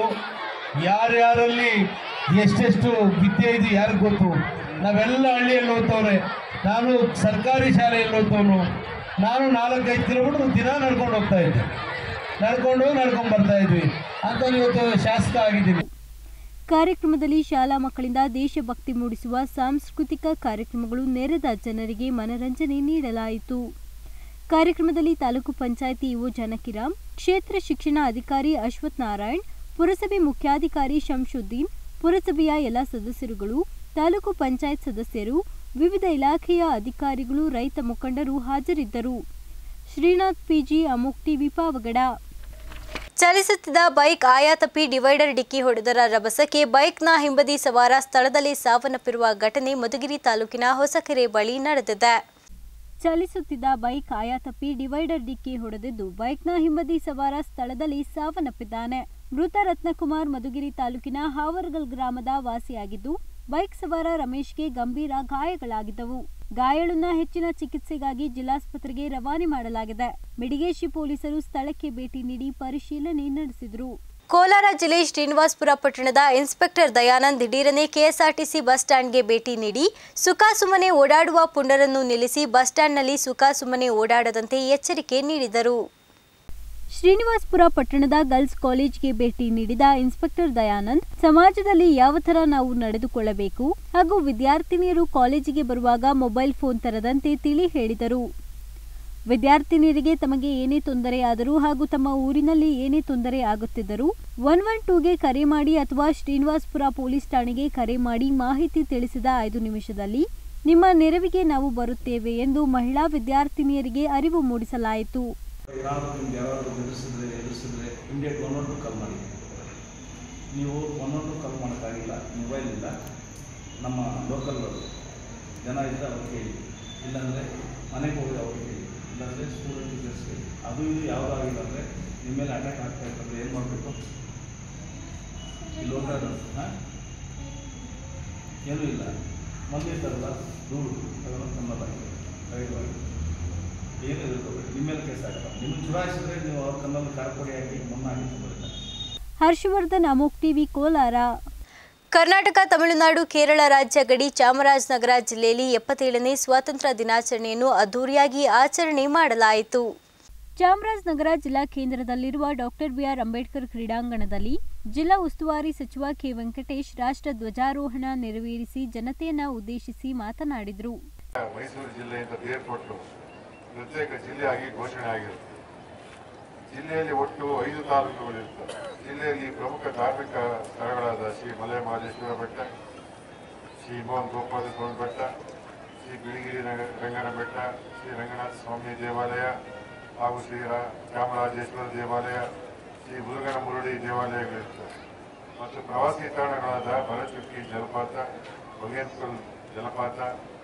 ಯಾರ್ಯಾರಲ್ಲಿ ಎಷ್ಟೆಷ್ಟು ವಿದ್ಯೆ ಇದೆ ಯಾರಿಗೆ ಗೊತ್ತು ನಾವೆಲ್ಲ ಹಳ್ಳಿಯಲ್ಲಿ ಓದ್ತವ್ರೆ ನಾನು ಸರ್ಕಾರಿ ಶಾಲೆಯಲ್ಲಿ ಓದ್ತವನು ನಾನು ನಾಲ್ಕೈದು ಕಿಲೋಮೀಟರ್ ದಿನ ನಡ್ಕೊಂಡು ಹೋಗ್ತಾ ಇದ್ದೆ ನಡ್ಕೊಂಡು ನಡ್ಕೊಂಡು ಬರ್ತಾ ಇದ್ವಿ ಅಂತ ಇವತ್ತು ಶಾಸಕ ಆಗಿದ್ದೀನಿ ಕಾರ್ಯಕ್ರಮದಲ್ಲಿ ಶಾಲಾ ಮಕ್ಕಳಿಂದ ದೇಶಭಕ್ತಿ ಮೂಡಿಸುವ ಸಾಂಸ್ಕೃತಿಕ ಕಾರ್ಯಕ್ರಮಗಳು ನೆರೆದ ಜನರಿಗೆ ಮನರಂಜನೆ ನೀಡಲಾಯಿತು ಕಾರ್ಯಕ್ರಮದಲ್ಲಿ ತಾಲೂಕು ಪಂಚಾಯಿತಿ ಇಒ ಜಾನಕಿರಾಮ್ ಕ್ಷೇತ್ರ ಶಿಕ್ಷಣ ಅಧಿಕಾರಿ ಅಶ್ವಥ್ ನಾರಾಯಣ್ ಪುರಸಭೆ ಮುಖ್ಯಾಧಿಕಾರಿ ಶಂಶುದ್ದೀನ್ ಪುರಸಭೆಯ ಎಲ್ಲ ಸದಸ್ಯರುಗಳು ತಾಲೂಕು ಪಂಚಾಯತ್ ಸದಸ್ಯರು ವಿವಿಧ ಇಲಾಖೆಯ ಅಧಿಕಾರಿಗಳು ರೈತ ಮುಖಂಡರು ಹಾಜರಿದ್ದರು ಶ್ರೀನಾಥ್ ಪಿಜಿ ಅಮೋಕ್ ಟಿವಿ ಪಾವಗಡ ಚಲಿಸುತ್ತಿದ್ದ ಬೈಕ್ ಆಯಾತಪ್ಪಿ ಡಿವೈಡರ್ ಡಿಕ್ಕಿ ಹೊಡೆದರ ರಭಸಕ್ಕೆ ಬೈಕ್ನ ಹಿಂಬದಿ ಸವಾರ ಸ್ಥಳದಲ್ಲಿ ಸಾವನ್ನಪ್ಪಿರುವ ಘಟನೆ ಮಧುಗಿರಿ ತಾಲೂಕಿನ ಹೊಸಕೆರೆ ಬಳಿ ನಡೆದಿದೆ ಚಲಿಸುತ್ತಿದ್ದ ಬೈಕ್ ಆಯಾತಪ್ಪಿ ಡಿವೈಡರ್ ಡಿಕ್ಕಿ ಹೊಡೆದಿದ್ದು ಬೈಕ್ನ ಹಿಂಬದಿ ಸವಾರ ಸ್ಥಳದಲ್ಲಿ ಸಾವನ್ನಪ್ಪಿದ್ದಾನೆ ಮೃತ ರತ್ನಕುಮಾರ್ ಮಧುಗಿರಿ ತಾಲೂಕಿನ ಹಾವರ್ಗಲ್ ಗ್ರಾಮದ ವಾಸಿಯಾಗಿದ್ದು ಬೈಕ್ ಸವಾರ ರಮೇಶ್ಗೆ ಗಂಭೀರ ಗಾಯಗಳಾಗಿದ್ದವು ಗಾಯಾಳನ್ನ ಹೆಚ್ಚಿನ ಚಿಕಿತ್ಸೆಗಾಗಿ ಜಿಲ್ಲಾಸ್ಪತ್ರೆಗೆ ರವಾನೆ ಮಾಡಲಾಗಿದೆ ಮಿಡಿಗೇಶಿ ಪೊಲೀಸರು ಸ್ಥಳಕ್ಕೆ ಭೇಟಿ ನೀಡಿ ಪರಿಶೀಲನೆ ನಡೆಸಿದರು ಕೋಲಾರ ಜಿಲ್ಲೆ ಶ್ರೀನಿವಾಸಪುರ ಪಟ್ಟಣದ ಇನ್ಸ್ಪೆಕ್ಟರ್ ದಯಾನಂದ್ ದಿಢೀರನೆ ಕೆಎಸ್ಆರ್ಟಿಸಿ ಬಸ್ ಸ್ಟ್ಯಾಂಡ್ಗೆ ಭೇಟಿ ನೀಡಿ ಸುಖಾಸುಮ್ಮನೆ ಓಡಾಡುವ ಪುಂಡರನ್ನು ನಿಲ್ಲಿಸಿ ಬಸ್ ಸ್ಟ್ಯಾಂಡ್ನಲ್ಲಿ ಸುಖಾಸುಮ್ಮನೆ ಓಡಾಡದಂತೆ ಎಚ್ಚರಿಕೆ ನೀಡಿದರು ಶ್ರೀನಿವಾಸ್ಪುರ ಪಟ್ಟಣದ ಗರ್ಲ್ಸ್ ಕಾಲೇಜ್ಗೆ ಭೇಟಿ ನೀಡಿದ ಇನ್ಸ್ಪೆಕ್ಟರ್ ದಯಾನಂದ್ ಸಮಾಜದಲ್ಲಿ ಯಾವ ಥರ ನಾವು ನಡೆದುಕೊಳ್ಳಬೇಕು ಹಾಗೂ ವಿದ್ಯಾರ್ಥಿನಿಯರು ಕಾಲೇಜಿಗೆ ಬರುವಾಗ ಮೊಬೈಲ್ ಫೋನ್ ತರದಂತೆ ತಿಳಿ ಹೇಳಿದರು ವಿದ್ಯಾರ್ಥಿನಿಯರಿಗೆ ತಮಗೆ ಏನೇ ತೊಂದರೆ ಆದರೂ ಹಾಗೂ ತಮ್ಮ ಊರಿನಲ್ಲಿ ಏನೇ ತೊಂದರೆ ಆಗುತ್ತಿದ್ದರೂ ಒನ್ ಒನ್ ಟೂಗೆ ಕರೆ ಮಾಡಿ ಅಥವಾ ಶ್ರೀನಿವಾಸ್ಪುರ ಪೊಲೀಸ್ ಠಾಣೆಗೆ ಕರೆ ಮಾಡಿ ಮಾಹಿತಿ ತಿಳಿಸಿದ ಐದು ನಿಮಿಷದಲ್ಲಿ ನಿಮ್ಮ ನೆರವಿಗೆ ನಾವು ಬರುತ್ತೇವೆ ಎಂದು ಮಹಿಳಾ ವಿದ್ಯಾರ್ಥಿನಿಯರಿಗೆ ಅರಿವು ಮೂಡಿಸಲಾಯಿತು ಏನಾದರೂ ನಿಮ್ಗೆ ಯಾರಾದರೂ ಎದುರಿಸಿದ್ರೆ ಎದುರಿಸಿದ್ರೆ immediate one one two call ಮಾಡಿ ನೀವು ಒನ್ ಒನ್ ಟು ಕಾಲ್ ಮಾಡೋಕ್ಕಾಗಿಲ್ಲ ಮೊಬೈಲಿಂದ ನಮ್ಮ ಲೋಕಲ್ ಜನ ಇದ್ದರೆ ಅವ್ರಿಗೆ ಹೇಳಿ ಇಲ್ಲಾಂದರೆ ಮನೆಗೆ ಹೋಗಿ ಅವ್ರಿಗೆ ಹೇಳಿ ಇಲ್ಲಾಂದರೆ ಸ್ಕೂಲ್ ಟೀಚರ್ಸ್ ಹೇಳಿ ಅದು ಇದು ಯಾವುದೂ ಆಗಿಲ್ಲ ಅಂದರೆ ನಿಮ್ಮ ಮೇಲೆ ಅಟ್ಯಾಕ್ ಆಗ್ತಾ ಇರ್ತಂದ್ರೆ ಏನು ಮಾಡಬೇಕು ಇಲ್ಲಿ ಲೋಕಲ್ ಹಾಂ ಏನೂ ಇಲ್ಲ ಮೊದಲು ಇರ್ತಾರಲ್ಲ ದೂರು ಅದನ್ನು ಕನ್ನಡಾಗಿದೆ ಧೈರ್ಯವಾಗಿ ಏನು ಎದುರ್ಕೋಬೇಡಿ ನಿಮ್ಮ ಮೇಲೆ ಕೇಸ್ ಆಗಲ್ಲ ನಿಮ್ಮನ್ನು ಚುರಾಯಿಸಿದ್ರೆ ನೀವು ಅವ್ರ ಕಣ್ಣಲ್ಲಿ ಕಾರ್ಪೊಡಿ ಹಾಕಿ ಮುನ್ನಾಗಿ ಬರುತ್ತೆ ಹರ್ಷವರ್ಧನ್ ಅಮೋಕ್ ಟಿವಿ ಕೋಲಾರ ಕರ್ನಾಟಕ ತಮಿಳುನಾಡು ಕೇರಳ ರಾಜ್ಯ ಗಡಿ ಚಾಮರಾಜನಗರ ಜಿಲ್ಲೆಯಲ್ಲಿ ಎಪ್ಪತ್ತೇಳನೇ ಸ್ವಾತಂತ್ರ್ಯ ದಿನಾಚರಣೆಯನ್ನು ಅದ್ದೂರಿಯಾಗಿ ಆಚರಣೆ ಮಾಡಲಾಯಿತು ಚಾಮರಾಜನಗರ ಜಿಲ್ಲಾ ಕೇಂದ್ರದಲ್ಲಿರುವ ಡಾಕ್ಟರ್ ಬಿಆರ್ ಅಂಬೇಡ್ಕರ್ ಕ್ರೀಡಾಂಗಣದಲ್ಲಿ ಜಿಲ್ಲಾ ಉಸ್ತುವಾರಿ ಸಚಿವ ಕೆ ವೆಂಕಟೇಶ್ ರಾಷ್ಟ್ರ ಧ್ವಜಾರೋಹಣ ನೆರವೇರಿಸಿ ಜನತೆಯನ್ನ ಉದ್ದೇಶಿಸಿ ಮಾತನಾಡಿದರು ಮೈಸೂರು ಜಿಲ್ಲೆಯಿಂದ ಬೇರ್ಪಟ್ಟು ಪ್ರತ್ಯೇಕ ಜಿಲ್ಲೆಯಾಗಿ ಘೋಷಣೆ ಆಗಿರುತ್ತೆ ಜಿಲ್ಲೆಯಲ್ಲಿ ಒಟ್ಟು ಐದು ತಾಲೂಕುಗಳಿರ್ತವೆ ಜಿಲ್ಲೆಯಲ್ಲಿ ಪ್ರಮುಖ ಧಾರ್ಮಿಕ ಸ್ಥಳಗಳಾದ ಶ್ರೀ ಮಲೆ ಮಹದೇಶ್ವರ ಬೆಟ್ಟ ಶ್ರೀ ಮೋಹನ್ ಗೋಪಾಲ ಸ್ವಾಮಿ ಬೆಟ್ಟ ಶ್ರೀ ಬಿಳಿಗಿರಿ ರಂಗ- ರಂಗನ ಬೆಟ್ಟ ಶ್ರೀ ರಂಗನಾಥ ಸ್ವಾಮಿ ದೇವಾಲಯ ಹಾಗೂ ಶ್ರೀ ರಾ- ಚಾಮರಾಜೇಶ್ವರ ದೇವಾಲಯ ಶ್ರೀ ಮುರುಗನ ಮುರುಳಿ ದೇವಾಲಯಗಳಿರ್ತವೆ ಮತ್ತು ಪ್ರವಾಸಿ ತಾಣಗಳಾದ ಭರಚುಕ್ಕಿ ಜಲಪಾತ ಬಗೇನ್ಕಲ್ ಜಲಪಾತ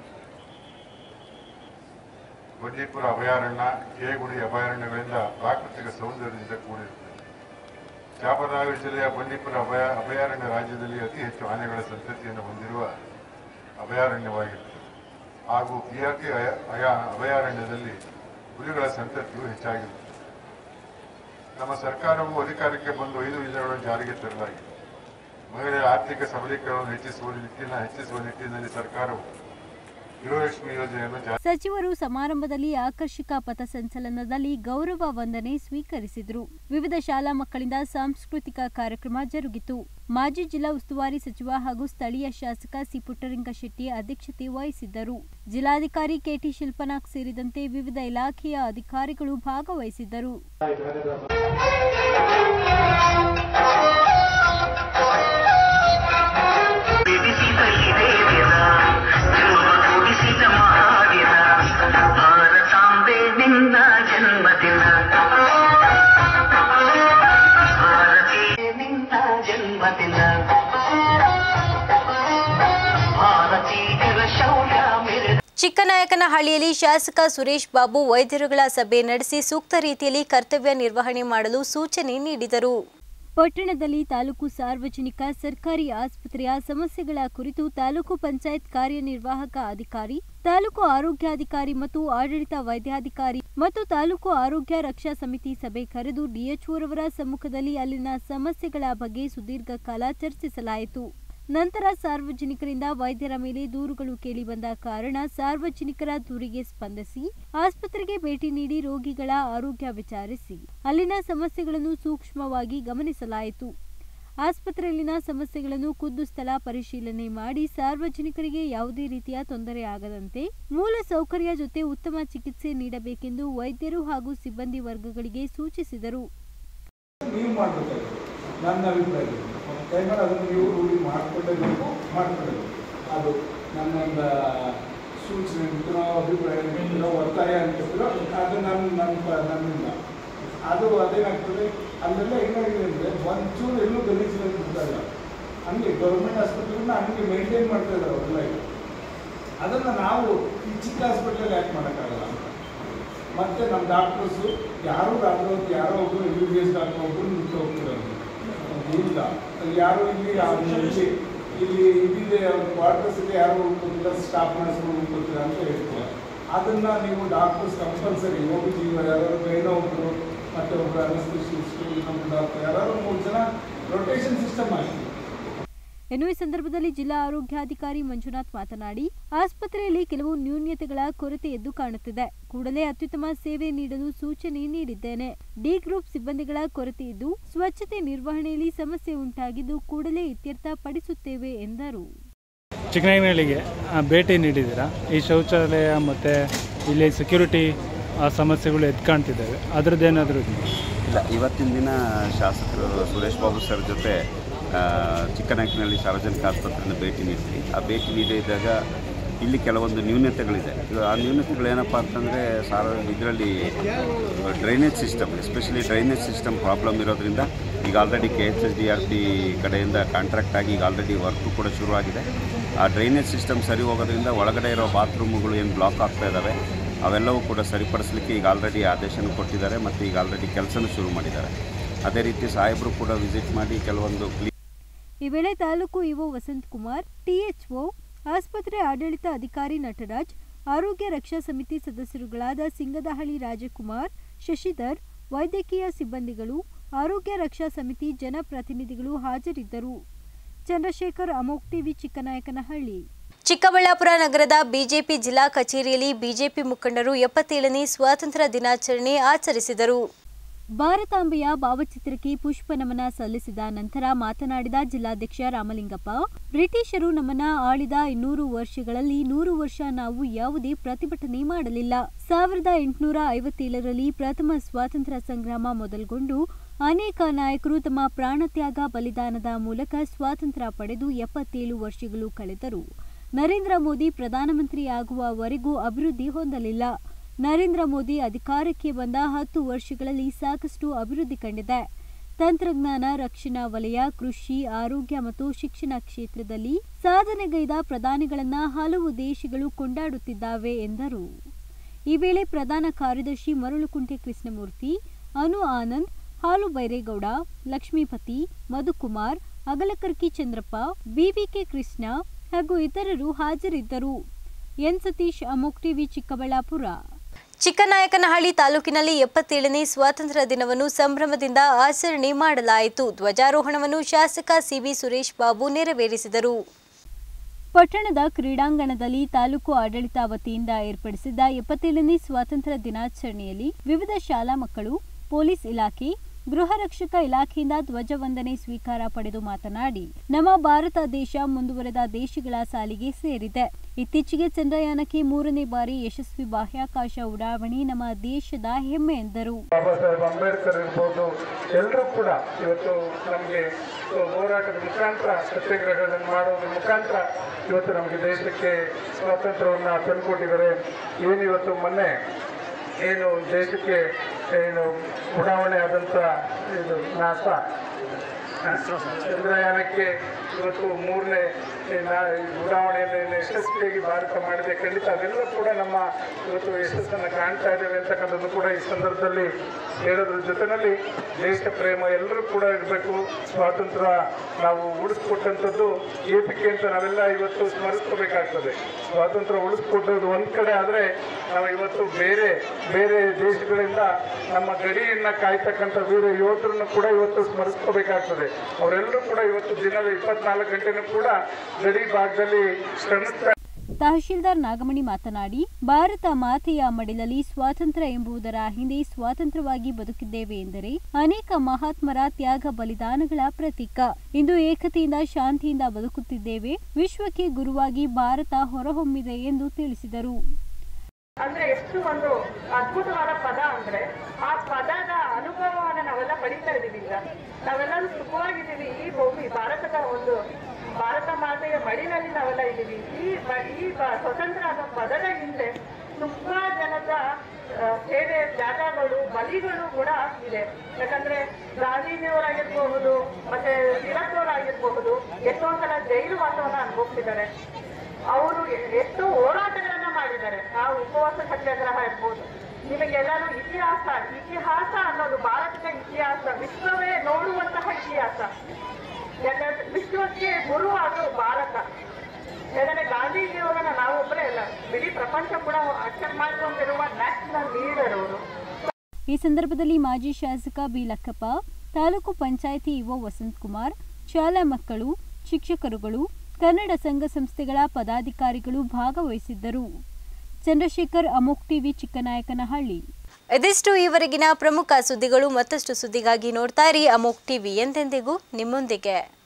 ಬಂಡೀಪುರ ಅಭಯಾರಣ್ಯ ಕೇಗುಡಿ ಅಭಯಾರಣ್ಯಗಳಿಂದ ಪ್ರಾಕೃತಿಕ ಸೌಂದರ್ಯದಿಂದ ಕೂಡಿರುತ್ತದೆ ಚಾಮರಾಜನಗರ ಜಿಲ್ಲೆಯ ಬಂಡೀಪುರ ಅಭಯ ಅಭಯಾರಣ್ಯ ರಾಜ್ಯದಲ್ಲಿ ಅತಿ ಹೆಚ್ಚು ಆನೆಗಳ ಸಂತತಿಯನ್ನು ಹೊಂದಿರುವ ಅಭಯಾರಣ್ಯವಾಗಿರುತ್ತದೆ ಹಾಗೂ ಬಿಆರ್ಟಿ ಅಭಯಾರಣ್ಯದಲ್ಲಿ ಹುಲಿಗಳ ಸಂತತಿಯು ಹೆಚ್ಚಾಗಿರುತ್ತದೆ ನಮ್ಮ ಸರ್ಕಾರವು ಅಧಿಕಾರಕ್ಕೆ ಬಂದು ಐದು ಯೋಜನೆಗಳನ್ನು ಜಾರಿಗೆ ತರಲಾಗಿದೆ ಮಹಿಳೆಯರ ಆರ್ಥಿಕ ಸಬಲೀಕರಣವನ್ನು ಹೆಚ್ಚಿಸುವ ನಿಟ್ಟಿನ ಹೆಚ್ಚಿಸುವ ನಿಟ್ಟಿನಲ್ಲಿ ಸರ್ಕಾರವು ಗೃಹಲಕ್ಷ್ಮಿ ಯೋಜನೆಯನ್ನು ಜಾರಿ ಸಚಿವರು ಸಮಾರಂಭದಲ್ಲಿ ಆಕರ್ಷಕ ಪಥಸಂಚಲನದಲ್ಲಿ ಗೌರವ ವಂದನೆ ಸ್ವೀಕರಿಸಿದರು ವಿವಿಧ ಶಾಲಾ ಮಕ್ಕಳಿಂದ ಸಾಂಸ್ಕೃತಿಕ ಕಾರ್ಯಕ್ರಮ ಜರುಗಿತು ಮಾಜಿ ಜಿಲ್ಲಾ ಉಸ್ತುವಾರಿ ಸಚಿವ ಹಾಗೂ ಸ್ಥಳೀಯ ಶಾಸಕ ಸಿ ಪುಟ್ಟರಂಗಶೆಟ್ಟಿ ಅಧ್ಯಕ್ಷತೆ ವಹಿಸಿದ್ದರು ಜಿಲ್ಲಾಧಿಕಾರಿ ಕೆಟಿ ಶಿಲ್ಪನಾಗ್ ಸೇರಿದಂತೆ ವಿವಿಧ ಇಲಾಖೆಯ ಅಧಿಕಾರಿಗಳು ಭಾಗವಹಿಸಿದ್ದರು ಭಾರತಾಂಬೆ ನಿನ್ನ ಜನ್ಮದಿನ ಭಾರತೀಯ ನಿನ್ನ ಜನ್ಮದಿನ ಭಾರತೀಯರ ಶೌರ್ಯ ಮೆರೆದ ಚಿಕ್ಕನಾಯಕನಹಳ್ಳಿಯಲ್ಲಿ ಶಾಸಕ ಸುರೇಶ್ ಬಾಬು ವೈದ್ಯರುಗಳ ಸಭೆ ನಡೆಸಿ ಸೂಕ್ತ ರೀತಿಯಲ್ಲಿ ಕರ್ತವ್ಯ ನಿರ್ವಹಣೆ ಮಾಡಲು ಸೂಚನೆ ನೀಡಿದರು ಪಟ್ಟಣದಲ್ಲಿ ತಾಲೂಕು ಸಾರ್ವಜನಿಕ ಸರ್ಕಾರಿ ಆಸ್ಪತ್ರೆಯ ಸಮಸ್ಯೆಗಳ ಕುರಿತು ತಾಲೂಕು ಪಂಚಾಯತ್ ಕಾರ್ಯನಿರ್ವಾಹಕ ಅಧಿಕಾರಿ ತಾಲೂಕು ಆರೋಗ್ಯಾಧಿಕಾರಿ ಮತ್ತು ಆಡಳಿತ ವೈದ್ಯಾಧಿಕಾರಿ ಮತ್ತು ತಾಲೂಕು ಆರೋಗ್ಯ ರಕ್ಷಾ ಸಮಿತಿ ಸಭೆ ಕರೆದು ಡಿಎಚ್ಒರವರ ಸಮ್ಮುಖದಲ್ಲಿ ಅಲ್ಲಿನ ಸಮಸ್ಯೆಗಳ ಬಗ್ಗೆ ಸುದೀರ್ಘ ಕಾಲ ಚರ್ಚಿಸಲಾಯಿತು ನಂತರ ಸಾರ್ವಜನಿಕರಿಂದ ವೈದ್ಯರ ಮೇಲೆ ದೂರುಗಳು ಕೇಳಿಬಂದ ಕಾರಣ ಸಾರ್ವಜನಿಕರ ದೂರಿಗೆ ಸ್ಪಂದಿಸಿ ಆಸ್ಪತ್ರೆಗೆ ಭೇಟಿ ನೀಡಿ ರೋಗಿಗಳ ಆರೋಗ್ಯ ವಿಚಾರಿಸಿ ಅಲ್ಲಿನ ಸಮಸ್ಯೆಗಳನ್ನು ಸೂಕ್ಷ್ಮವಾಗಿ ಗಮನಿಸಲಾಯಿತು ಆಸ್ಪತ್ರೆಯಲ್ಲಿನ ಸಮಸ್ಯೆಗಳನ್ನು ಖುದ್ದು ಸ್ಥಳ ಪರಿಶೀಲನೆ ಮಾಡಿ ಸಾರ್ವಜನಿಕರಿಗೆ ಯಾವುದೇ ರೀತಿಯ ತೊಂದರೆ ಆಗದಂತೆ ಮೂಲ ಸೌಕರ್ಯ ಜೊತೆ ಉತ್ತಮ ಚಿಕಿತ್ಸೆ ನೀಡಬೇಕೆಂದು ವೈದ್ಯರು ಹಾಗೂ ಸಿಬ್ಬಂದಿ ವರ್ಗಗಳಿಗೆ ಸೂಚಿಸಿದರು ನೀವು ಮಾಡಬೇಕಾಗಿತ್ತು ನನ್ನ ಅಭಿಪ್ರಾಯದಲ್ಲಿ ಕೈಮಾಡ ಅದನ್ನು ನೀವು ರೂಢಿ ಮಾಡಿಕೊಳ್ಳಬೇಕು ಮಾಡಿಕೊಳ್ಳಬೇಕು ಅದು ನನ್ನೊಂದು ಸೂಚನೆ ಅಂತ ನಾವು ಅಭಿಪ್ರಾಯ ನಾವು ಒತ್ತಾಯ ಅಂತಿದ್ರು ಅದು ನನ್ನ ನನ್ನ ನನ್ನಿಂದ ಅದು ಅದೇನಾಗ್ತದೆ ಅಲ್ಲೆಲ್ಲ ಏನಾಗಿದೆ ಅಂದರೆ ಒಂಚೂರು ಎಲ್ಲೂ ಗಲೀಜಿನ ಬಿಡ್ತಾಯಿಲ್ಲ ಹಂಗೆ ಗೌರ್ಮೆಂಟ್ ಆಸ್ಪತ್ರೆಗಳನ್ನ ಹಂಗೆ ಮೇಂಟೈನ್ ಮಾಡ್ತಾ ಇದ್ದಾರೆ ಅವರೆಲ್ಲ ಈಗ ಅದನ್ನು ನಾವು ಈ ಚಿಕ್ಕ ಹಾಸ್ಪಿಟ್ಲಲ್ಲಿ ಯಾಕೆ ಮಾಡೋಕ್ಕಾಗಲ್ಲ ಅಂತ ಮತ್ತೆ ನಮ್ಮ ಡಾಕ್ಟರ್ಸು ಯಾರು ರಾತ್ರಿ ಹೊತ್ತು ಯಾರೋ ಒಬ್ಬರು M B B S doctor ಒಬ್ಬರು ನಿಂತು ಹೋಗ್ತಿರೋದು ಇಲ್ಲ ಅಲ್ಲಿ ಯಾರು ಇಲ್ಲಿ ಆ ಇಲ್ಲಿ ಇಲ್ಲಿ ಇದಿದೆ ಕ್ವಾರ್ಟರ್ಸ್ ಇದೆ ಯಾರು ಉಳ್ಕೊತಿಲ್ಲ ಸ್ಟಾಫ್ ನರ್ಸ್ಗಳು ಉಳ್ಕೊತಿಲ್ಲ ಅಂತ ಹೇಳ್ತಾರೆ ಅದನ್ನ ನೀವು ಡಾಕ್ಟರ್ಸ್ ಕಂಪಲ್ಸರಿ ಒಬ್ಬ ಜೀವ ಯಾರು ಏನೋ ಒಬ್ಬರು ಮತ್ತೆ ಒಬ್ಬರು ಅನಸ್ತಿಸ್ಟು ಇನ್ನೊಬ್ಬರು ಡಾಕ್ಟರ್ ಯಾರು ಮೂರು ಜನ ರೊಟೇಷನ್ ಸಿಸ್ಟಮ್ ಆಗಿದೆ ಇನ್ನು ಈ ಸಂದರ್ಭದಲ್ಲಿ ಜಿಲ್ಲಾ ಆರೋಗ್ಯಾಧಿಕಾರಿ ಮಂಜುನಾಥ್ ಮಾತನಾಡಿ ಆಸ್ಪತ್ರೆಯಲ್ಲಿ ಕೆಲವು ನ್ಯೂನ್ಯತೆಗಳ ಕೊರತೆ ಎದ್ದು ಕಾಣುತ್ತಿದೆ ಕೂಡಲೇ ಅತ್ಯುತ್ತಮ ಸೇವೆ ನೀಡಲು ಸೂಚನೆ ನೀಡಿದ್ದೇನೆ ಡಿ ಗ್ರೂಪ್ ಸಿಬ್ಬಂದಿಗಳ ಕೊರತೆ ಇದ್ದು ಸ್ವಚ್ಛತೆ ನಿರ್ವಹಣೆಯಲ್ಲಿ ಸಮಸ್ಯೆ ಉಂಟಾಗಿದ್ದು ಕೂಡಲೇ ಇತ್ಯರ್ಥ ಪಡಿಸುತ್ತೇವೆ ಎಂದರು ಚಿಕ್ಕನಾಯಕನಹಳ್ಳಿಗೆ ಆ, ಭೇಟಿ ನೀಡಿದ್ದೀರಾ ಈ ಶೌಚಾಲಯ ಮತ್ತು ಇಲ್ಲಿ ಸೆಕ್ಯೂರಿಟಿ ಆ ಸಮಸ್ಯೆಗಳು ಎದ್ದು ಕಾಣ್ತಿದ್ದಾವೆ ಅದರದ್ದೇನಾದರೂ ಇಲ್ಲ ಇವತ್ತಿನ ದಿನ ಶಾಸಕರು ಸುರೇಶ್ ಬಾಬು ಸರ್ ಜೊತೆ ಆ, ಚಿಕ್ಕನಾಯಕನಹಳ್ಳಿ ಸಾರ್ವಜನಿಕ ಆಸ್ಪತ್ರೆಯನ್ನು ಭೇಟಿ ನೀಡ್ತೀವಿ ಆ ಭೇಟಿ ನೀಡಿದಾಗ ಇಲ್ಲಿ ಕೆಲವೊಂದು ನ್ಯೂನತೆಗಳಿದೆ ಇದು ಆ ನ್ಯೂನತೆಗಳೇನಪ್ಪ ಅಂತಂದರೆ ಸಾರ ಇದರಲ್ಲಿ drainage system especially drainage system problem ಇರೋದ್ರಿಂದ ಈಗ already K H S D R P ಕಡೆಯಿಂದ ಕಾಂಟ್ರಾಕ್ಟ್ ಆಗಿ ಈಗ ಆಲ್ರೆಡಿ ವರ್ಕು ಕೂಡ ಶುರುವಾಗಿದೆ ಆ ಡ್ರೈನೇಜ್ ಸಿಸ್ಟಮ್ ಸರಿ ಹೋಗೋದ್ರಿಂದ ಒಳಗಡೆ ಇರೋ ಬಾತ್ರೂಮ್ಗಳು ಏನು ಬ್ಲಾಕ್ ಆಗ್ತಾ ಇದ್ದಾವೆ ಅವೆಲ್ಲವೂ ಕೂಡ ಸರಿಪಡಿಸಲಿಕ್ಕೆ ಈಗ ಆಲ್ರೆಡಿ ಆದೇಶನ ಕೊಟ್ಟಿದ್ದಾರೆ ಮತ್ತು ಈಗ ಆಲ್ರೆಡಿ ಕೆಲಸನೂ ಶುರು ಮಾಡಿದ್ದಾರೆ ಅದೇ ರೀತಿ ಸಾಹೇಬರು ಕೂಡ ವಿಸಿಟ್ ಮಾಡಿ ಕೆಲವೊಂದು ಕ್ಲೀ ಈ ವೇಳೆ ತಾಲೂಕು ಇಒ ವಸಂತ್ ಕುಮಾರ್ ಟಿಎಚ್ಒ ಆಸ್ಪತ್ರೆ ಆಡಳಿತ ಅಧಿಕಾರಿ ನಟರಾಜ್ ಆರೋಗ್ಯ ರಕ್ಷಾ ಸಮಿತಿ ಸದಸ್ಯರುಗಳಾದ ಸಿಂಗದಹಳ್ಳಿ ರಾಜಕುಮಾರ್ ಶಶಿಧರ್ ವೈದ್ಯಕೀಯ ಸಿಬ್ಬಂದಿಗಳು ಆರೋಗ್ಯ ರಕ್ಷಾ ಸಮಿತಿ ಜನಪ್ರತಿನಿಧಿಗಳು ಹಾಜರಿದ್ದರು ಚಂದ್ರಶೇಖರ್ ಅಮೋಕ್ ಟಿವಿ ಚಿಕ್ಕನಾಯಕನಹಳ್ಳಿ ಚಿಕ್ಕಬಳ್ಳಾಪುರ ನಗರದ ಬಿಜೆಪಿ ಜಿಲ್ಲಾ ಕಚೇರಿಯಲ್ಲಿ ಬಿಜೆಪಿ ಮುಖಂಡರು ಎಪ್ಪತ್ತೇಳನೇ ಸ್ವಾತಂತ್ರ್ಯ ದಿನಾಚರಣೆ ಆಚರಿಸಿದರು ಭಾರತಾಂಬೆಯ ಭಾವಚಿತ್ರಕ್ಕೆ ಪುಷ್ಪ ನಮನ ಸಲ್ಲಿಸಿದ ನಂತರ ಮಾತನಾಡಿದ ಜಿಲ್ಲಾಧ್ಯಕ್ಷ ರಾಮಲಿಂಗಪ್ಪ ಬ್ರಿಟಿಷರು ನಮ್ಮನ್ನ ಆಳಿದ ಇನ್ನೂರು ವರ್ಷಗಳಲ್ಲಿ ನೂರು ವರ್ಷ ನಾವು ಯಾವುದೇ ಪ್ರತಿಭಟನೆ ಮಾಡಲಿಲ್ಲ ಸಾವಿರದ ಎಂಟುನೂರ ಐವತ್ತೇಳರಲ್ಲಿ ಪ್ರಥಮ ಸ್ವಾತಂತ್ರ್ಯ ಸಂಗ್ರಾಮ ಮೊದಲುಗೊಂಡು ಅನೇಕ ನಾಯಕರು ತಮ್ಮ ಪ್ರಾಣತ್ಯಾಗ ಬಲಿದಾನದ ಮೂಲಕ ಸ್ವಾತಂತ್ರ್ಯ ಪಡೆದು ಎಪ್ಪತ್ತೇಳು ವರ್ಷಗಳು ಕಳೆದರು ನರೇಂದ್ರ ಮೋದಿ ಪ್ರಧಾನಮಂತ್ರಿ ಆಗುವವರೆಗೂ ಅಭಿವೃದ್ಧಿ ಹೊಂದಲಿಲ್ಲ ನರೇಂದ್ರ ಮೋದಿ ಅಧಿಕಾರಕ್ಕೆ ಬಂದ ಹತ್ತು ವರ್ಷಗಳಲ್ಲಿ ಸಾಕಷ್ಟು ಅಭಿವೃದ್ಧಿ ಕಂಡಿದೆ ತಂತ್ರಜ್ಞಾನ ರಕ್ಷಣಾ ವಲಯ ಕೃಷಿ ಆರೋಗ್ಯ ಮತ್ತು ಶಿಕ್ಷಣ ಕ್ಷೇತ್ರದಲ್ಲಿ ಸಾಧನೆಗೈದ ಪ್ರಧಾನಿಗಳನ್ನ ಹಲವು ದೇಶಗಳು ಕೊಂಡಾಡುತ್ತಿದ್ದಾವೆ ಎಂದರು ಈ ವೇಳೆ ಪ್ರಧಾನ ಕಾರ್ಯದರ್ಶಿ ಮರಳುಕುಂಟೆ ಕೃಷ್ಣಮೂರ್ತಿ ಅನು ಆನಂದ್ ಹಾಲು ಬೈರೇಗೌಡ ಲಕ್ಷ್ಮೀಪತಿ ಮಧುಕುಮಾರ್ ಅಗಲಕರ್ಕಿ ಚಂದ್ರಪ್ಪ ಬಿವಿಕೆ ಕೃಷ್ಣ ಹಾಗೂ ಇತರರು ಹಾಜರಿದ್ದರು ಎನ್ ಸತೀಶ್ ಅಮೋಕ್ ಟಿವಿ ಚಿಕ್ಕಬಳ್ಳಾಪುರ ಚಿಕ್ಕನಾಯಕನಹಳ್ಳಿ ತಾಲೂಕಿನಲ್ಲಿ ಎಪ್ಪತ್ತೇಳನೇ ಸ್ವಾತಂತ್ರ್ಯ ದಿನವನ್ನು ಸಂಭ್ರಮದಿಂದ ಆಚರಣೆ ಮಾಡಲಾಯಿತು ಧ್ವಜಾರೋಹಣವನ್ನು ಶಾಸಕ ಸಿಬಿ ಸುರೇಶ್ ಬಾಬು ನೆರವೇರಿಸಿದರು ಪಟ್ಟಣದ ಕ್ರೀಡಾಂಗಣದಲ್ಲಿ ತಾಲೂಕು ಆಡಳಿತ ವತಿಯಿಂದ ಏರ್ಪಡಿಸಿದ್ದ ಎಪ್ಪತ್ತೇಳನೇ ಸ್ವಾತಂತ್ರ್ಯ ದಿನಾಚರಣೆಯಲ್ಲಿ ವಿವಿಧ ಶಾಲಾ ಮಕ್ಕಳು ಪೊಲೀಸ್ ಇಲಾಖೆ ಗೃಹ ರಕ್ಷಕ ಇಲಾಖೆಯಿಂದ ಧ್ವಜವಂದನೆ ಸ್ವೀಕಾರ ಪಡೆದು ಮಾತನಾಡಿ ನಮ್ಮ ಭಾರತ ದೇಶ ಮುಂದುವರೆದ ದೇಶಗಳ ಸಾಲಿಗೆ ಸೇರಿದೆ ಇತ್ತೀಚೆಗೆ ಚಂದ್ರಯಾನಕ್ಕೆ ಮೂರನೇ ಬಾರಿ ಯಶಸ್ವಿ ಬಾಹ್ಯಾಕಾಶ ಉಡಾವಣೆ ನಮ್ಮ ದೇಶದ ಹೆಮ್ಮೆ ಎಂದರು ಬಾಬಾ ಸಾಹೇಬ್ ಅಂಬೇಡ್ಕರ್ ಇರ್ಬೋದು ಎಲ್ಲರೂ ಕೂಡ ಇವತ್ತು ನಮಗೆ ಹೋರಾಟದ ಮುಖಾಂತರ ಸತ್ಯಾಗ್ರಹಗಳನ್ನು ಮಾಡೋದ್ರ ಮುಖಾಂತರ ಇವತ್ತು ನಮಗೆ ದೇಶಕ್ಕೆ ಸ್ವಾತಂತ್ರ್ಯವನ್ನು ತಂದುಕೊಟ್ಟಿದ್ದಾರೆ ಏನು ಇವತ್ತು ಮೊನ್ನೆ ಏನು ದೇಶಕ್ಕೆ ಏನು ಉಡಾವಣೆ ಆದಂಥ ಇದು ನಾಸ ಚಂದ್ರಯಾನಕ್ಕೆ ಇವತ್ತು ಮೂರನೇ ಉಡಾವಣೆಯನ್ನು ಯಶಸ್ವಿಯಾಗಿ ಭಾರತ ಮಾಡಿದೆ ಖಂಡಿತ ಅದೆಲ್ಲ ಕೂಡ ನಮ್ಮ ಇವತ್ತು ಯಶಸ್ಸನ್ನು ಕಾಣ್ತಾ ಇದ್ದೇವೆ ಅಂತಕ್ಕಂಥದ್ದು ಕೂಡ ಈ ಸಂದರ್ಭದಲ್ಲಿ ಹೇಳೋದ್ರ ಜೊತೆಯಲ್ಲಿ ದೇಶ ಪ್ರೇಮ ಎಲ್ಲರೂ ಕೂಡ ಇರಬೇಕು ಸ್ವಾತಂತ್ರ್ಯ ನಾವು ಉಳಿಸ್ಕೊಟ್ಟಂಥದ್ದು ಏಪಿಕೆ ಅಂತ ನಾವೆಲ್ಲ ಇವತ್ತು ಸ್ಮರಿಸ್ಕೋಬೇಕಾಗ್ತದೆ ಸ್ವಾತಂತ್ರ್ಯ ಉಳಿಸ್ಕೊಟ್ಟದ್ದು ಒಂದು ಕಡೆ ಆದರೆ ನಾವು ಇವತ್ತು ಬೇರೆ ಬೇರೆ ದೇಶಗಳಿಂದ ನಮ್ಮ ಗಡಿಯನ್ನು ಕಾಯ್ತಕ್ಕಂಥ ವೀರ ಯೋಧರನ್ನು ಕೂಡ ಇವತ್ತು ಸ್ಮರಿಸ್ಕೋಬೇಕಾಗ್ತದೆ ಅವರೆಲ್ಲರೂ ಕೂಡ ಇವತ್ತು ದಿನದ ಇಪ್ಪತ್ನಾಲ್ಕು ಗಂಟೆನೂ ಕೂಡ ಗಡಿ ಭಾಗದಲ್ಲಿ ಶ್ರಮಿಸ್ತಾ ತಹಶೀಲ್ದಾರ್ ನಾಗಮಣಿ ಮಾತನಾಡಿ ಭಾರತ ಮಾತೆಯ ಮಡಿಲಲ್ಲಿ ಸ್ವಾತಂತ್ರ್ಯ ಎಂಬುದರ ಹಿಂದೆ ಸ್ವಾತಂತ್ರ್ಯವಾಗಿ ಬದುಕಿದ್ದೇವೆ ಎಂದರೆ ಅನೇಕ ಮಹಾತ್ಮರ ತ್ಯಾಗ ಬಲಿದಾನಗಳ ಪ್ರತೀಕ ಇಂದು ಏಕತೆಯಿಂದ ಶಾಂತಿಯಿಂದ ಬದುಕುತ್ತಿದ್ದೇವೆ ವಿಶ್ವಕ್ಕೆ ಗುರುವಾಗಿ ಭಾರತ ಹೊರಹೊಮ್ಮಿದೆ ಎಂದು ತಿಳಿಸಿದರು ಅಂದ್ರೆ ಎಷ್ಟು ಒಂದು ಅದ್ಭುತವಾದ ಪದ ಅಂದ್ರೆ ಆ ಪದದ ಅನುಭವವನ್ನ ನಾವೆಲ್ಲ ಪಡಿತಾ ಇದೀವಿ ಈಗ ನಾವೆಲ್ಲರೂ ಸುಖವಾಗಿದ್ದೀವಿ ಈ ಭೂಮಿ ಭಾರತದ ಒಂದು ಭಾರತ ಮಾತೆಯ ಮಡಿನಲ್ಲಿ ನಾವೆಲ್ಲ ಇದ್ದೀವಿ ಈ ಮ- ಈ ಬ- ಸ್ವತಂತ್ರ ಅನ್ನೋ ಪದದ ಹಿಂದೆ ತುಂಬಾ ಜನದ ಆ, ಸೇವೆ ತ್ಯಾಗಗಳು ಬಲಿಗಳು ಕೂಡ ಇದೆ ಯಾಕಂದ್ರೆ ಗಾಂಧೀಜಿಯವರಾಗಿರ್ಬಹುದು ಮತ್ತೆ ತಿಲಕವರಾಗಿರ್ಬಹುದು ಎಷ್ಟೋ ಸಲ ಜೈಲು ವಾಸವನ್ನ ಅನುಭವಿಸಿದ್ದಾರೆ ಅವರು ಎಷ್ಟೋ ಹೋರಾಟಗಳನ್ನ ಮಾಡಿದ್ದಾರೆ ಆ ಉಪವಾಸ ಸತ್ಯಾಗ್ರಹ ಇರ್ಬೋದು ನಿಮಗೆಲ್ಲರೂ ಇತಿಹಾಸ ಇತಿಹಾಸ ಅನ್ನೋದು ಭಾರತದ ಇತಿಹಾಸ ವಿಶ್ವವೇ ನೋಡುವಂತಹ ಇತಿಹಾಸ ಯಾಕಂದ್ರೆ ವಿಶ್ವಕ್ಕೆ ಗುರು ಅದು ಭಾರತ ಯಾಕಂದ್ರೆ ಗಾಂಧೀಜಿಯವರನ್ನ ನಾವೊಬ್ಬರೇ ಅಲ್ಲ ಇಡೀ ಪ್ರಪಂಚ ಕೂಡ ಅಕ್ಸೆಪ್ಟ್ ಮಾಡ್ಕೊಂಡಿರುವ ನ್ಯಾಷನಲ್ ಲೀಡರ್ ಅವರು ಈ ಸಂದರ್ಭದಲ್ಲಿ ಮಾಜಿ ಶಾಸಕ ಬಿ ಲಕ್ಕಪ್ಪ ತಾಲೂಕು ಪಂಚಾಯಿತಿ ಇಒ ವಸಂತಕುಮಾರ್ ಶಾಲಾ ಮಕ್ಕಳು ಶಿಕ್ಷಕರುಗಳು ಕನ್ನಡ ಸಂಘ ಸಂಸ್ಥೆಗಳ ಪದಾಧಿಕಾರಿಗಳು ಭಾಗವಹಿಸಿದ್ದರು ಚಂದ್ರಶೇಖರ್ ಅಮೋಕ್ ಟಿವಿ ಚಿಕ್ಕನಾಯಕನಹಳ್ಳಿ ಇದಿಷ್ಟು ಈವರೆಗಿನ ಪ್ರಮುಖ ಸುದ್ದಿಗಳು ಮತ್ತಷ್ಟು ಸುದ್ದಿಗಾಗಿ ನೋಡ್ತಾ ಇರಿ ಅಮೋಕ್ ಟಿವಿ ಎಂದೆಂದಿಗೂ ನಿಮ್ಮೊಂದಿಗೆ